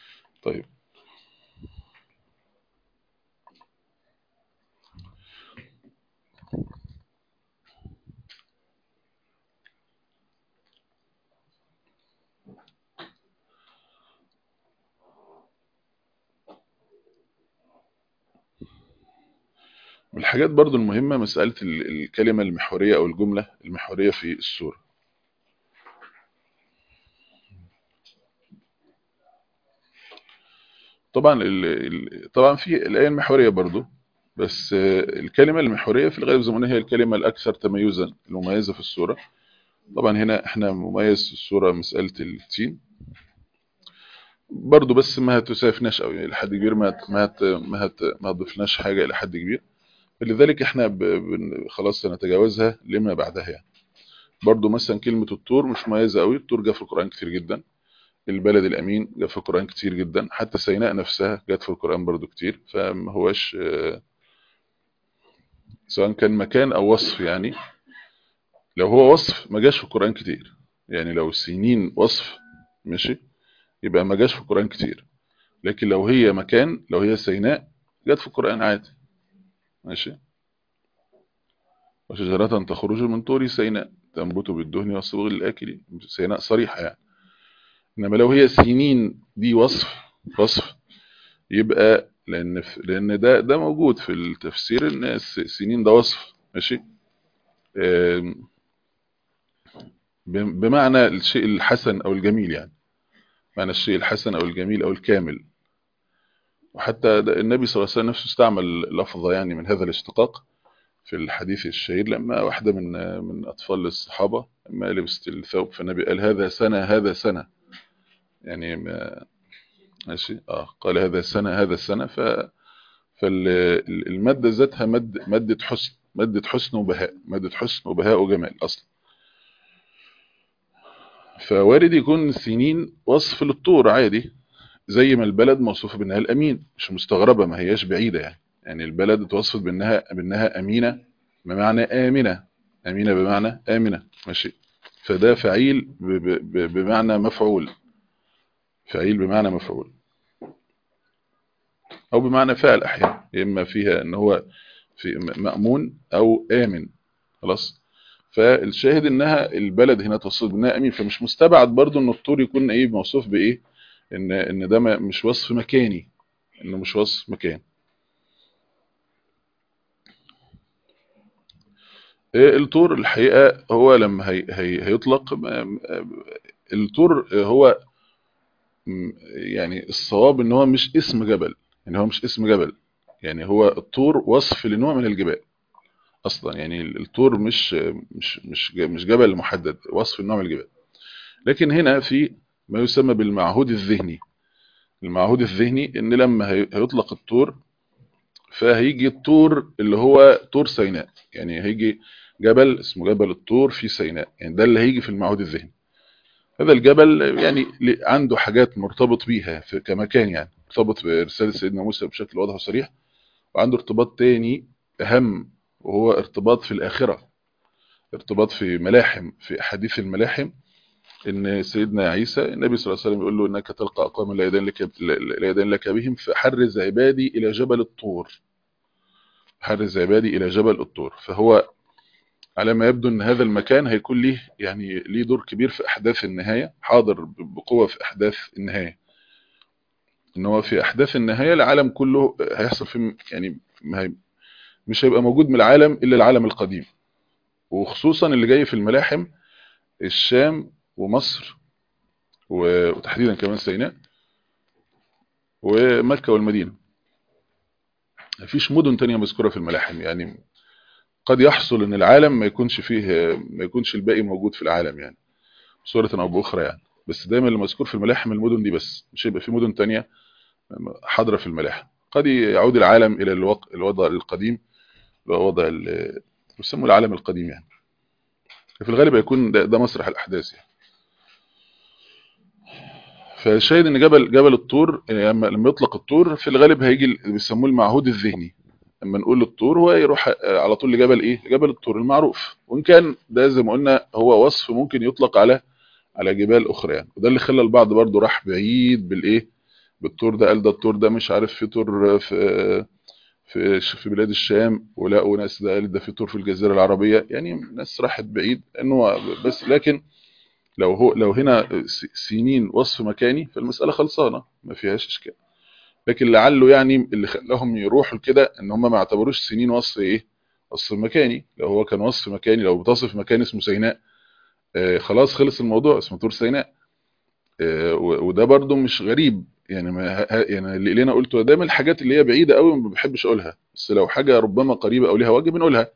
طيب من الحاجات برضو المهمة مسألة ال- الكلمة المحورية أو الجملة المحورية في السورة طبعا ال... ال- طبعا في الآية المحورية برضو بس آه، الكلمة المحورية في الغالب زي ما قلنا هي الكلمة الأكثر تميزا المميزة في السورة طبعا هنا احنا مميز في السورة مسألة التين برضو بس ما هتسافناش قوي يعني لحد كبير ما هت- ما هت- ما هت- ما هتضيفناش حاجة إلى حد كبير فلذلك احنا ب... بن- خلاص سنتجاوزها لما بعدها يعني برضو مثلا كلمة الطور مش مميزة قوي الطور جاء في القرآن كتير جدا البلد الأمين جاء في القرآن كتير جدا حتى سيناء نفسها جاءت في القرآن برضو كتير فما هوش آه، سواء كان مكان أو وصف يعني لو هو وصف ما جاش في القرآن كتير يعني لو السنين وصف ماشي يبقى ما جاش في القرآن كتير لكن لو هي مكان لو هي سيناء جت في القرآن عادي ماشي وشجرة تخرج من طور سيناء تنبت بالدهن والصبغ للآكلين سيناء صريحة يعني إنما لو هي سنين دي وصف وصف يبقى لأن في لأن ده ده موجود في التفسير إن الس- سنين ده وصف ماشي آم، بم- بمعنى الشيء الحسن أو الجميل يعني معنى الشيء الحسن أو الجميل أو الكامل وحتى ده النبي صلى الله عليه وسلم نفسه استعمل لفظة يعني من هذا الاشتقاق في الحديث الشهير لما واحدة من من أطفال الصحابة لما لبست الثوب فالنبي قال هذا سنة هذا سنة يعني ما ماشي اه قال هذا سنة هذا سنة ف فالمادة ذاتها مد مادة حسن مادة حسن وبهاء مادة حسن وبهاء وجمال أصلا فوارد يكون سنين وصف للطور عادي زي ما البلد موصوفة بأنها الأمين مش مستغربة ما هياش بعيدة يعني يعني البلد اتوصفت بأنها بأنها أمينة بمعنى آمنة أمينة بمعنى آمنة ماشي فده فعيل ب- ب- ب- بمعنى مفعول فعيل بمعنى مفعول أو بمعنى فعل أحيانا إما فيها أن هو في م- مأمون أو آمن خلاص فالشاهد انها البلد هنا توصف بانها امين فمش مستبعد برضو ان الطور يكون ايه موصوف بايه ان ان ده ما- مش وصف مكاني انه مش وصف مكان إيه الطور الحقيقة هو لما هي هي هيطلق ما- الطور هو م- يعني الصواب ان هو مش اسم جبل يعني هو مش اسم جبل يعني هو الطور وصف لنوع من الجبال اصلا يعني الطور مش مش مش مش جبل محدد وصف لنوع من الجبال لكن هنا في ما يسمى بالمعهود الذهني المعهود الذهني ان لما هي- هيطلق الطور فهيجي الطور اللي هو طور سيناء يعني هيجي جبل اسمه جبل الطور في سيناء يعني ده اللي هيجي في المعهود الذهني هذا الجبل يعني ل- عنده حاجات مرتبط بيها في كمكان يعني مرتبط برسالة سيدنا موسى بشكل واضح وصريح وعنده ارتباط تاني أهم وهو ارتباط في الآخرة ارتباط في ملاحم في أحاديث الملاحم ان سيدنا عيسى النبي صلى الله عليه وسلم يقول له انك تلقى اقواما لا يدين لك لا يدين لك بهم فحرز عبادي الى جبل الطور حرز عبادي الى جبل الطور فهو على ما يبدو ان هذا المكان هيكون ليه يعني ليه دور كبير في احداث النهايه حاضر بقوه في احداث النهايه ان هو في احداث النهايه العالم كله هيحصل فيه يعني ما هي- مش هيبقى موجود من العالم الا العالم القديم وخصوصا اللي جاي في الملاحم الشام ومصر و- وتحديدا كمان سيناء ومكة والمدينة مفيش مدن تانية مذكورة في الملاحم يعني قد يحصل ان العالم ما يكونش فيه ما يكونش الباقي موجود في العالم يعني بصورة او باخرى يعني بس دايما اللي مذكور في الملاحم المدن دي بس مش هيبقى في مدن تانية حاضرة في الملاحم قد يعود العالم الى الوق... الوضع القديم اللي هو وضع ال- يسمى العالم القديم يعني في الغالب هيكون ده, ده مسرح الاحداث يعني فالشاهد ان جبل جبل الطور لما لما يطلق الطور في الغالب هيجي اللي بيسموه المعهود الذهني لما نقول الطور هو يروح على طول لجبل ايه جبل الطور المعروف وان كان ده زي ما قلنا هو وصف ممكن يطلق على على جبال اخرى يعني وده اللي خلى البعض برضو راح بعيد بالايه بالطور ده قال ده الطور ده مش عارف في طور في في في بلاد الشام ولقوا ناس ده قال ده في طور في الجزيره العربيه يعني ناس راحت بعيد انه بس لكن لو هو لو هنا س- سنين وصف مكاني فالمسألة خلصانة ما فيهاش إشكال لكن لعله يعني اللي خلاهم يروحوا لكده ان هم ما اعتبروش سنين وصف ايه وصف مكاني لو هو كان وصف مكاني لو بتصف مكان اسمه سيناء آه خلاص خلص الموضوع اسمه طور سيناء آه وده برضو مش غريب يعني ما يعني اللي انا قلته دايما الحاجات اللي هي بعيده قوي ما بحبش اقولها بس لو حاجه ربما قريبه او ليها وجه بنقولها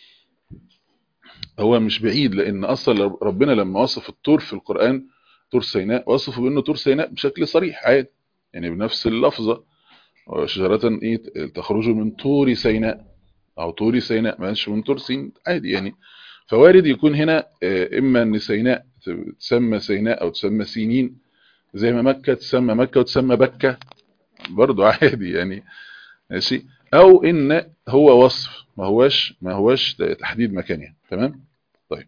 هو مش بعيد لان اصلا ربنا لما وصف الطور في القران طور سيناء وصفه بانه طور سيناء بشكل صريح عادي يعني بنفس اللفظه شجره ايه تخرج من طور سيناء او طور سيناء ما قالش من طور سين عادي يعني فوارد يكون هنا اما ان سيناء تسمى سيناء او تسمى سينين زي ما مكة تسمى مكة وتسمى بكة برضو عادي يعني ماشي او ان هو وصف ما هوش ما هوش تحديد مكان يعني تمام طيب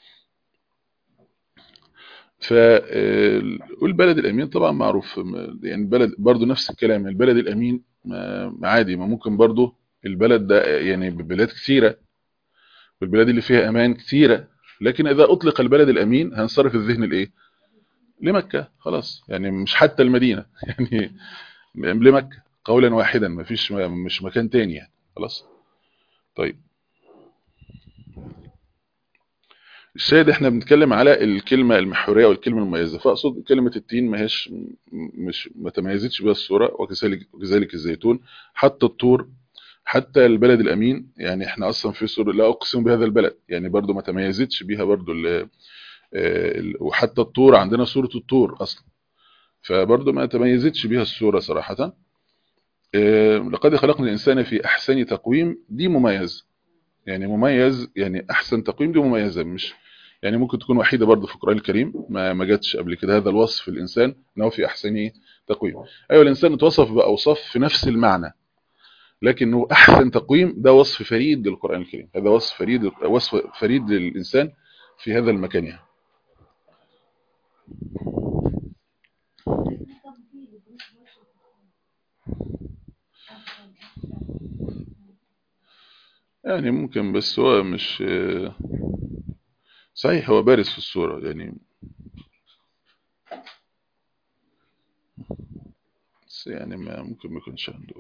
فالبلد الامين طبعا معروف يعني البلد برضو نفس الكلام البلد الامين عادي ما ممكن برضو البلد ده يعني بلاد كثيرة والبلاد اللي فيها امان كثيرة لكن اذا اطلق البلد الامين هنصرف الذهن لايه لمكة خلاص يعني مش حتى المدينة يعني لمكة قولا واحدا ما فيش مش مكان تاني يعني خلاص طيب الشاهد احنا بنتكلم على الكلمة المحورية والكلمة المميزة فاقصد كلمة التين ما هيش مش ما تميزتش بها الصورة وكذلك وكذلك الزيتون حتى الطور حتى البلد الامين يعني احنا اصلا في سورة لا اقسم بهذا البلد يعني برضو ما تميزتش بيها برضو وحتى الطور عندنا سورة الطور أصلا فبرضه ما تميزتش بها السورة صراحة لقد خلقنا الإنسان في أحسن تقويم دي مميز يعني مميز يعني أحسن تقويم دي مميزة مش يعني ممكن تكون وحيدة برضه في القرآن الكريم ما ما جاتش قبل كده هذا الوصف الإنسان أنه في أحسن تقويم أيوة الإنسان اتوصف بأوصاف في نفس المعنى لكنه أحسن تقويم ده وصف فريد للقرآن الكريم هذا وصف فريد وصف فريد للإنسان في هذا المكان يعني يعني ممكن بس هو مش صحيح هو بارز في الصورة يعني بس يعني ما ممكن ما يكونش عنده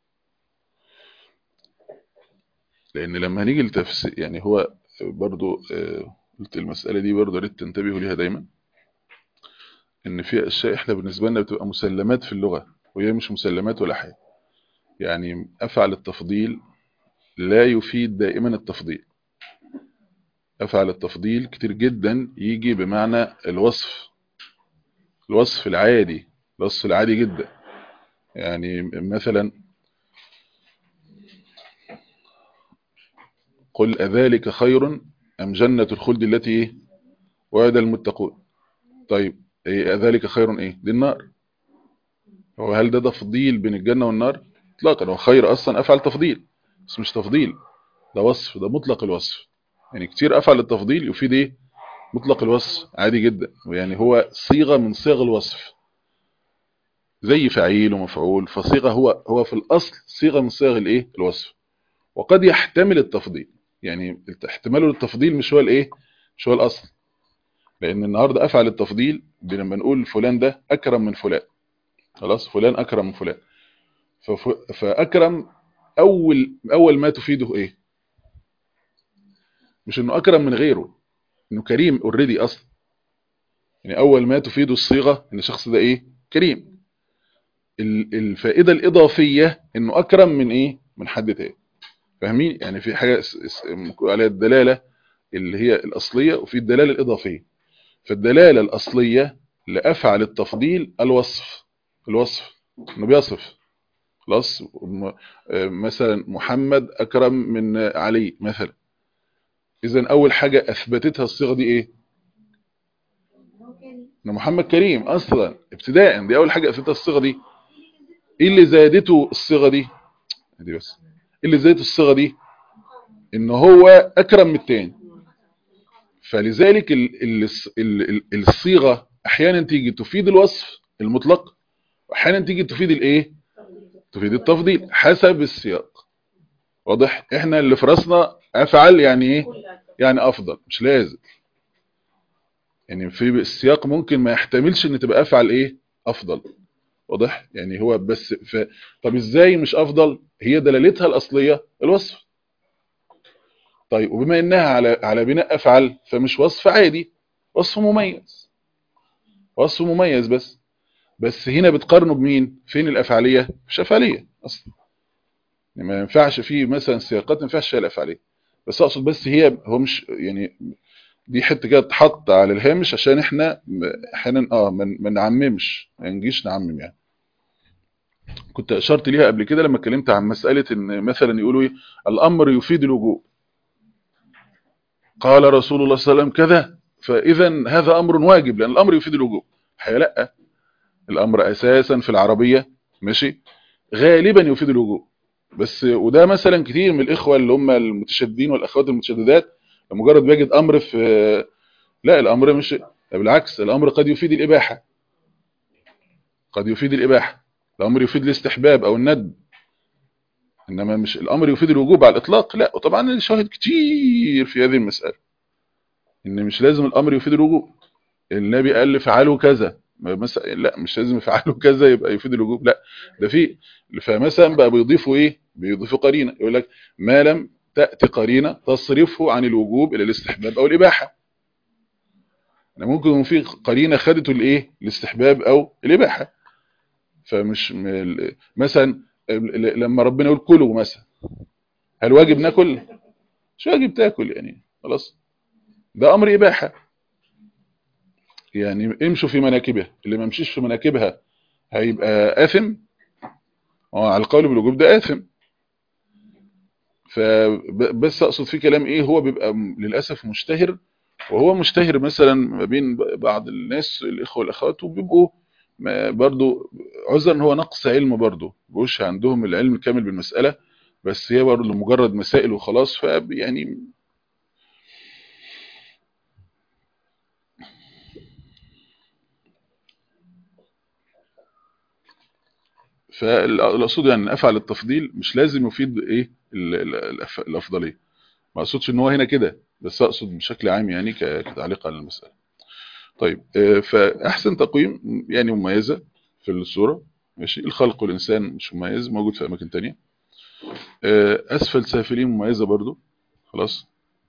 لأن لما هنيجي لتفسير يعني هو برضو قلت المسألة دي برضو ريت تنتبهوا ليها دايما ان في اشياء احنا بالنسبة لنا بتبقى مسلمات في اللغة وهي مش مسلمات ولا حاجة يعني افعل التفضيل لا يفيد دائما التفضيل افعل التفضيل كتير جدا يجي بمعنى الوصف الوصف العادي الوصف العادي جدا يعني مثلا قل أذلك خير أم جنة الخلد التي وعد المتقون طيب إيه ذلك خير ايه دي النار هو هل ده تفضيل بين الجنة والنار اطلاقا هو خير اصلا افعل تفضيل بس مش تفضيل ده وصف ده مطلق الوصف يعني كتير افعل التفضيل يفيد ايه مطلق الوصف عادي جدا يعني هو صيغة من صيغ الوصف زي فعيل ومفعول فصيغة هو هو في الاصل صيغة من صيغ الايه الوصف وقد يحتمل التفضيل يعني احتماله للتفضيل مش هو الايه مش هو الاصل لان النهارده افعل التفضيل لما نقول فلان ده اكرم من فلان خلاص فلان اكرم من فلان فف... فاكرم اول اول ما تفيده ايه مش انه اكرم من غيره انه كريم اوريدي اصلا يعني اول ما تفيده الصيغه ان الشخص ده ايه كريم الفائده الاضافيه انه اكرم من ايه من حد تاني فاهمين يعني في حاجه عليها الدلاله اللي هي الاصليه وفي الدلاله الاضافيه فالدلاله الاصليه لافعل التفضيل الوصف الوصف انه بيصف خلاص مثلا محمد اكرم من علي مثلا اذا اول حاجه اثبتتها الصيغه دي ايه ان محمد كريم اصلا ابتداء دي اول حاجه اثبتها الصيغه دي ايه اللي زادته الصيغه دي دي بس ايه اللي زادته الصيغه دي ان هو اكرم من التاني فلذلك الصيغه احيانا تيجي تفيد الوصف المطلق واحيانا تيجي تفيد الايه تفيد التفضيل حسب السياق واضح احنا اللي في راسنا افعل يعني ايه يعني افضل مش لازم يعني في السياق ممكن ما يحتملش ان تبقى افعل ايه افضل واضح يعني هو بس ف... طب ازاي مش افضل هي دلالتها الاصليه الوصف طيب وبما انها على على بناء افعل فمش وصف عادي وصف مميز وصف مميز بس بس هنا بتقارنه بمين فين الافعاليه مش افعاليه اصلا يعني ما ينفعش في مثلا سياقات ما ينفعش فيها الافعاليه بس اقصد بس هي هو مش يعني دي حته كده تحط على الهامش عشان احنا احيانا اه ما نعممش ما نجيش نعمم يعني كنت اشرت ليها قبل كده لما اتكلمت عن مساله ان مثلا يقولوا ايه الامر يفيد الوجوب قال رسول الله صلى الله عليه وسلم كذا فاذا هذا امر واجب لان الامر يفيد الوجوب الحقيقه لا الامر اساسا في العربيه ماشي غالبا يفيد الوجوب بس وده مثلا كتير من الاخوه اللي هم المتشددين والاخوات المتشددات مجرد بيجد امر في لا الامر مش بالعكس الامر قد يفيد الاباحه قد يفيد الاباحه الامر يفيد الاستحباب او الندب انما مش الامر يفيد الوجوب على الاطلاق لا وطبعا الشاهد كتير في هذه المساله ان مش لازم الامر يفيد الوجوب النبي قال لفعلوا كذا مثلا لا مش لازم يفعلوا كذا يبقى يفيد الوجوب لا ده في فمثلا بقى بيضيفوا ايه بيضيفوا قرينه يقول لك ما لم تاتي قرينه تصرفه عن الوجوب الى الاستحباب او الاباحه ممكن يكون في قرينه خدته الايه الاستحباب او الاباحه فمش مثلا لما ربنا يقول كلوا مثلا هل واجب ناكل مش واجب تاكل يعني خلاص ده امر اباحه يعني امشوا في مناكبها اللي ما مشيش في مناكبها هيبقى آثم اه على القول بالوجوب ده آثم فبس اقصد في كلام ايه هو بيبقى للاسف مشتهر وهو مشتهر مثلا ما بين بعض الناس الاخوه والاخوات وبيبقوا برضو عذرا ان هو نقص علم برضو بيبقوش عندهم العلم كامل بالمساله بس هي برضو لمجرد مسائل وخلاص فيعني فالاقصد يعني افعل التفضيل مش لازم يفيد ايه الافضليه ما اقصدش ان هو هنا كده بس اقصد بشكل عام يعني كتعليق على المساله طيب فاحسن تقويم يعني مميزه في الصوره ماشي الخلق والانسان مش مميز موجود في اماكن تانية اسفل سافلين مميزه برضو خلاص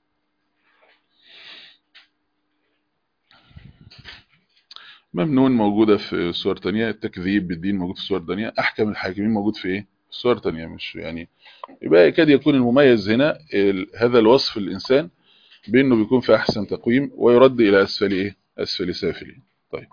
ممنون موجودة في صور تانية التكذيب بالدين موجود في صور تانية أحكم الحاكمين موجود في إيه؟ في صور تانية مش يعني يبقى يكاد يكون المميز هنا هذا الوصف الإنسان بأنه بيكون في أحسن تقويم ويرد إلى أسفل إيه؟ أسفل سافلين طيب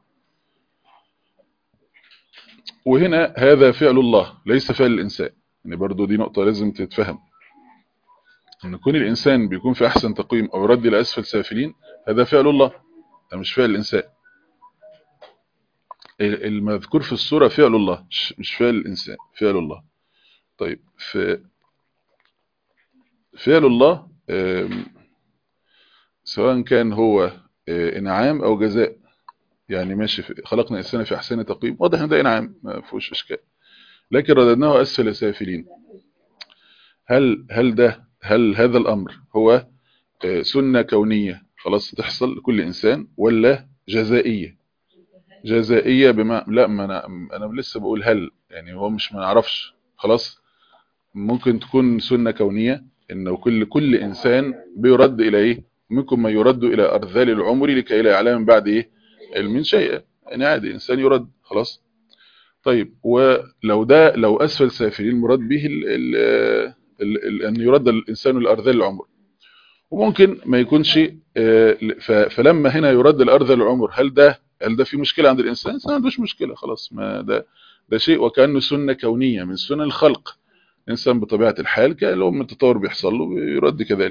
وهنا هذا فعل الله ليس فعل الإنسان يعني برضو دي نقطة لازم تتفهم أن كون الإنسان بيكون في أحسن تقويم أو يرد إلى أسفل سافلين هذا فعل الله ده مش فعل الإنسان المذكور في السورة فعل الله مش فعل الإنسان فعل الله طيب في فعل الله سواء كان هو إنعام أو جزاء يعني ماشي في خلقنا الإنسان في أحسن تقويم واضح إن ده إنعام ما فيهوش إشكال لكن رددناه أسفل سافلين هل هل ده هل هذا الأمر هو سنة كونية خلاص تحصل لكل إنسان ولا جزائية جزائية بما لا ما أنا أنا لسه بقول هل يعني هو مش ما نعرفش خلاص ممكن تكون سنة كونية إنه كل كل إنسان بيرد إلى إيه منكم من يرد إلى أرذال العمر لكي لا يعلم بعد إيه علم شيئا يعني عادي إنسان يرد خلاص طيب ولو ده لو أسفل سافلين المراد به ال ال ال ال أن يرد الإنسان لأرذال العمر وممكن ما يكونش فلما هنا يرد لأرذل العمر هل ده هل ده في مشكلة عند الإنسان؟ ما عندوش مشكلة خلاص ما ده ده شيء وكأنه سنة كونية من سنن الخلق الإنسان بطبيعة الحال كأنه من التطور بيحصل له يرد كذلك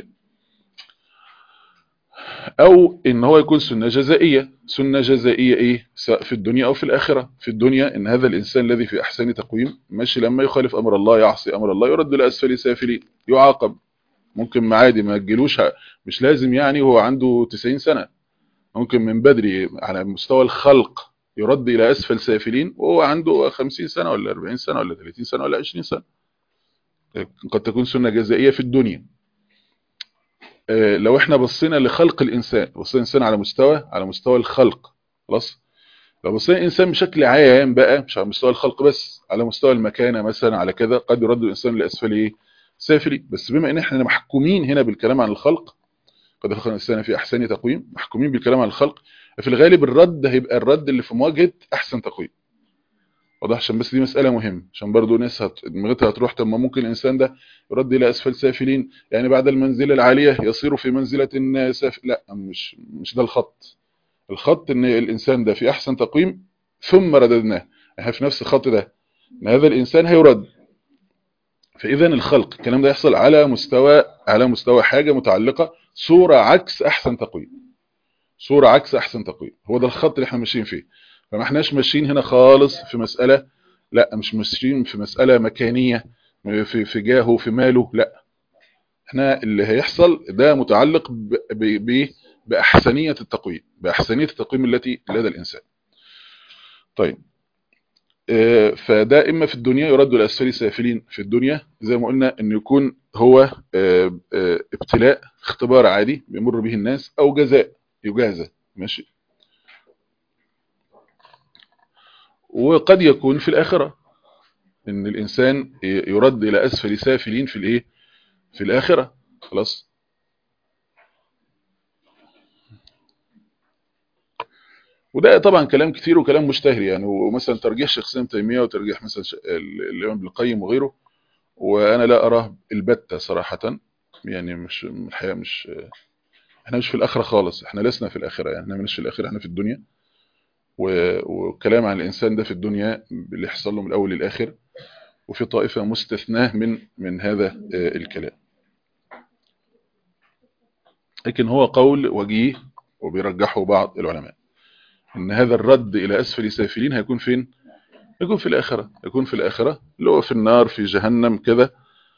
أو إن هو يكون سنة جزائية سنة جزائية إيه سواء في الدنيا أو في الآخرة في الدنيا إن هذا الإنسان الذي في أحسن تقويم ماشي لما يخالف أمر الله يعصي أمر الله يرد لأسفل سافلين يعاقب ممكن معادي ما يجيلوش مش لازم يعني هو عنده 90 سنة ممكن من بدري على مستوى الخلق يرد إلى أسفل سافلين وهو عنده 50 سنة ولا 40 سنة ولا 30 سنة ولا 20 سنة قد تكون سنة جزائية في الدنيا لو احنا بصينا لخلق الإنسان بصينا الإنسان على مستوى على مستوى الخلق خلاص لو بصينا الانسان بشكل عام بقى مش على مستوى الخلق بس على مستوى المكانه مثلا على كذا قد يرد الانسان لاسفل ايه سافلي بس بما ان احنا محكومين هنا بالكلام عن الخلق قد خلقنا الانسان في احسن تقويم محكومين بالكلام عن الخلق في الغالب الرد هيبقى الرد اللي في مواجهه احسن تقويم واضح عشان بس دي مساله مهمه عشان برضو ناس هت... دماغتها هتروح طب ما ممكن الانسان ده يرد الى اسفل سافلين يعني بعد المنزله العاليه يصير في منزله سافل لا مش مش ده الخط الخط ان الانسان ده في احسن تقويم ثم رددناه احنا في نفس الخط ده ان هذا الانسان هيرد فاذا الخلق الكلام ده يحصل على مستوى على مستوى حاجه متعلقه صوره عكس احسن تقويم صوره عكس احسن تقويم هو ده الخط اللي احنا ماشيين فيه فما احناش ماشيين هنا خالص في مساله لا مش ماشيين في مساله مكانيه في في جاهه في ماله لا احنا اللي هيحصل ده متعلق ب ب باحسنيه التقويم باحسنيه التقويم التي لدى الانسان طيب فده اما في الدنيا يرد الاسفل سافلين في الدنيا زي ما قلنا ان يكون هو ابتلاء اختبار عادي بيمر به الناس او جزاء يجازى ماشي وقد يكون في الاخره ان الانسان يرد الى اسفل سافلين في الايه في الاخره خلاص وده طبعا كلام كتير وكلام مشتهر يعني ومثلا ترجيح شيخ سام تيميه وترجيح مثلا الامام ابن القيم وغيره وانا لا اراه البتة صراحه يعني مش الحقيقه مش احنا مش في الاخره خالص احنا لسنا في الاخره يعني احنا مش في الاخره احنا في الدنيا والكلام عن الانسان ده في الدنيا اللي يحصل له من الاول للاخر وفي طائفه مستثناه من من هذا الكلام لكن هو قول وجيه وبيرجحه بعض العلماء ان هذا الرد الى اسفل سافلين هيكون فين يكون في الاخره يكون في الاخره اللي هو في النار في جهنم كذا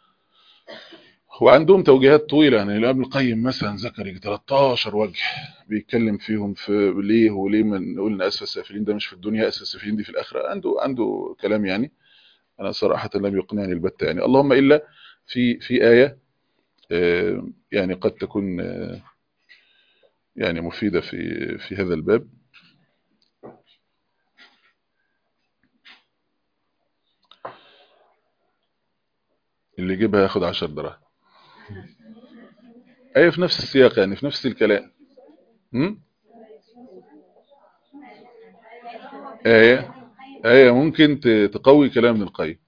وعندهم توجيهات طويله يعني ابن القيم مثلا ذكر 13 وجه بيتكلم فيهم في ليه وليه من نقول ان اسفل السافلين ده مش في الدنيا اسفل السافلين دي في الاخره عنده عنده كلام يعني انا صراحه لم يقنعني البتة يعني اللهم الا في في ايه يعني قد تكون يعني مفيده في في هذا الباب اللي يجيبها ياخد 10 دراهم ايه في نفس السياق يعني في نفس الكلام هم؟ ايه ايه ممكن تقوي كلام ابن القيم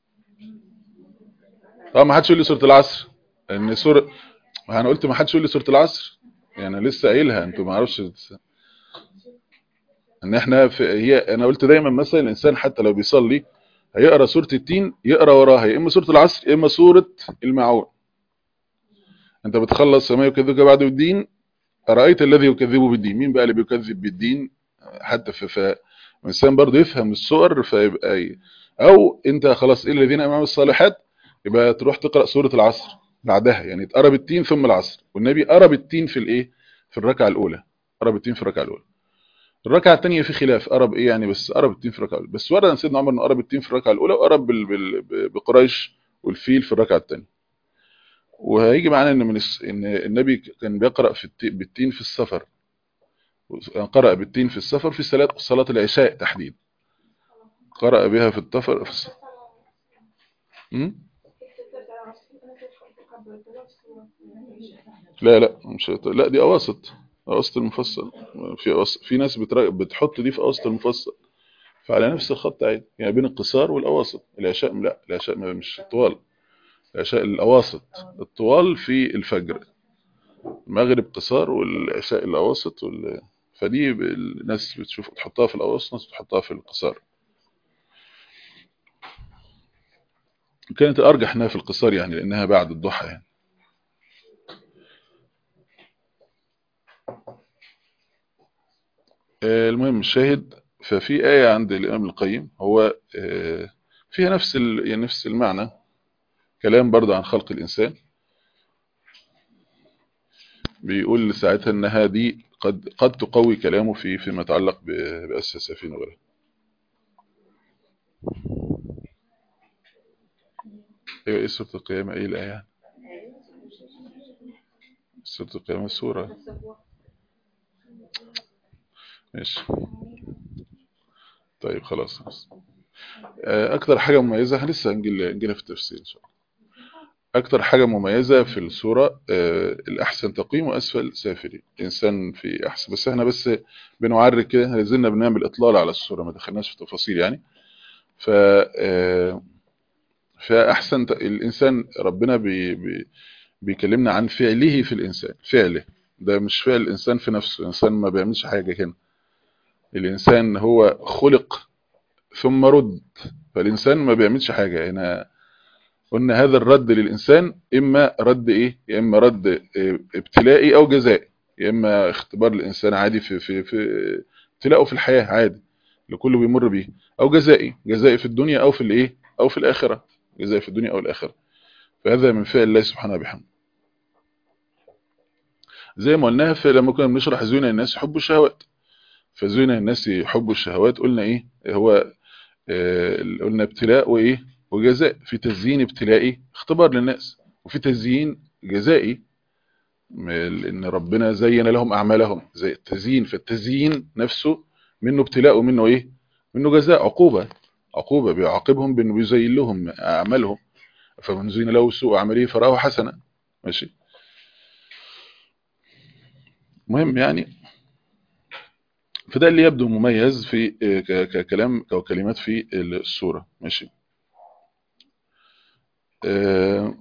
اه ما حدش يقول لي سوره العصر ان سوره ما انا قلت ما حدش يقول لي سوره العصر يعني انا لسه قايلها انتوا ما اعرفش ان احنا في هي انا قلت دايما مثلا الانسان حتى لو بيصلي هيقرا سوره التين يقرا وراها يا اما سوره العصر يا اما سوره الماعون انت بتخلص ما يكذبك بعد الدين ارايت الذي يكذب بالدين مين بقى اللي بيكذب بالدين حتى في الانسان برضه يفهم السور فيبقى ايه او انت خلاص ايه الذين امام الصالحات يبقى تروح تقرا سوره العصر بعدها يعني تقرا بالتين ثم العصر والنبي قرا بالتين في الايه في الركعه الاولى قرا بالتين في الركعه الاولى الركعه الثانيه في خلاف قرب ايه يعني بس قرب التين في الركعه الاولى بس ورد عن سيدنا عمر انه قرب التين في الركعه الاولى وقرب بقريش والفيل في الركعه الثانيه وهيجي معانا ان من ان النبي كان بيقرا في بالتين في السفر قرأ بالتين في السفر في صلاة صلاة العشاء تحديدا قرأ بها في الطفر في لا لا مش لا دي اواسط اواسط المفصل في أوسط في ناس بتحط دي في اواسط المفصل فعلى نفس الخط عادي يعني بين القصار والاواسط العشاء لا العشاء مش طوال العشاء الاواسط الطوال في الفجر المغرب قصار والعشاء الاواسط وال... فدي الناس بتشوف تحطها في الاواسط ناس بتحطها في القصار كانت الارجح انها في القصار يعني لانها بعد الضحى يعني المهم الشاهد ففي آية عند الإمام القيم هو فيها نفس يعني نفس المعنى كلام برضه عن خلق الإنسان بيقول ساعتها ان هذه قد قد تقوي كلامه في فيما يتعلق بأسس السفين وغيرها ايوه ايه سورة القيامة ايه الآية سورة القيامة السورة ماشي طيب خلاص خلاص. آه، اكتر حاجه مميزه لسه هنجي نجيلها في التفسير ان شاء الله اكتر حاجه مميزه في الصوره آه، الاحسن تقييم واسفل سافلين الانسان في احسن بس احنا بس بنعرج كده احنا لازلنا بنعمل اطلال على الصوره ما دخلناش في تفاصيل يعني ف آه، فاحسن ت- الانسان ربنا بي بي بيكلمنا عن فعله في الانسان فعله ده مش فعل الانسان في نفسه الانسان ما بيعملش حاجه هنا الانسان هو خلق ثم رد فالإنسان ما بيعملش حاجة هنا قلنا هذا الرد للإنسان إما رد إيه يا إما رد إيه، ابتلائي أو جزائي يا إما اختبار الإنسان عادي في في في ابتلاءه في الحياة عادي اللي كله بيمر بيه أو جزائي جزائي في الدنيا أو في الإيه أو في الآخرة جزائي في الدنيا أو الآخرة فهذا من فعل الله سبحانه وبحمده زي ما قلناها في لما كنا بنشرح زين الناس يحبوا الشهوات فزين الناس يحبوا الشهوات قلنا إيه هو آه، قلنا ابتلاء وايه وجزاء في تزيين ابتلائي اختبار للناس وفي تزيين جزائي م- ان ربنا زين لهم اعمالهم زي التزيين فالتزيين نفسه منه ابتلاء ومنه ايه منه جزاء عقوبة عقوبة بيعاقبهم بانه بيزين لهم اعمالهم فمن زين له سوء عمله فراه حسنا ماشي مهم يعني فده اللي يبدو مميز في آه، ك- ككلام او كلمات في السورة ماشي آه،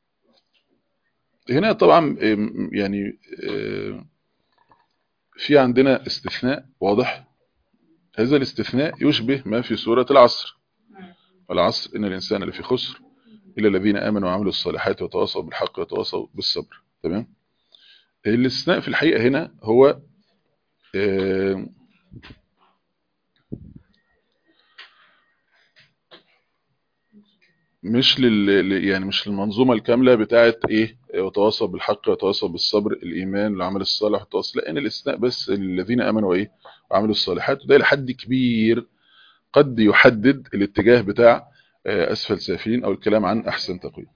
هنا طبعا آم، يعني آه، في عندنا استثناء واضح هذا الاستثناء يشبه ما في سورة العصر والعصر إن الإنسان لفي خسر إلا الذين آمنوا وعملوا الصالحات وتواصوا بالحق وتواصوا بالصبر تمام الاستثناء في الحقيقة هنا هو آه، مش لل ل- يعني مش للمنظومة الكاملة بتاعت ايه وتواصوا بالحق وتواصوا بالصبر الإيمان العمل الصالح والتواصل لأن الاستثناء بس الذين آمنوا وايه وعملوا الصالحات وده لحد كبير قد يحدد الاتجاه بتاع آه، أسفل سافلين أو الكلام عن أحسن تقويم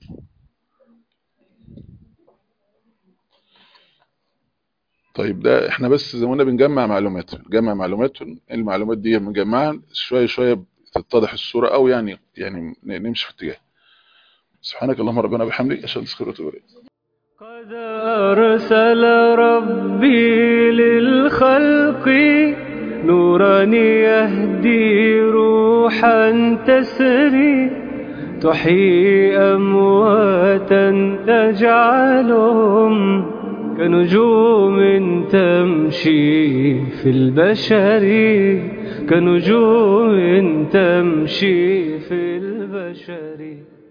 طيب ده احنا بس زي ما قلنا بنجمع معلومات بنجمع معلومات المعلومات دي بنجمعها شوية شوية تتضح الصورة أو يعني يعني نمشي في اتجاه سبحانك اللهم ربنا بحمدك أشهد أن لا إله إلا أنت أستغفرك وأتوب إليك قد أرسل ربي للخلق نورا يهدي روحا تسري تحيي أمواتا تجعلهم كنجوم تمشي في البشر كنجوم تمشي في البشر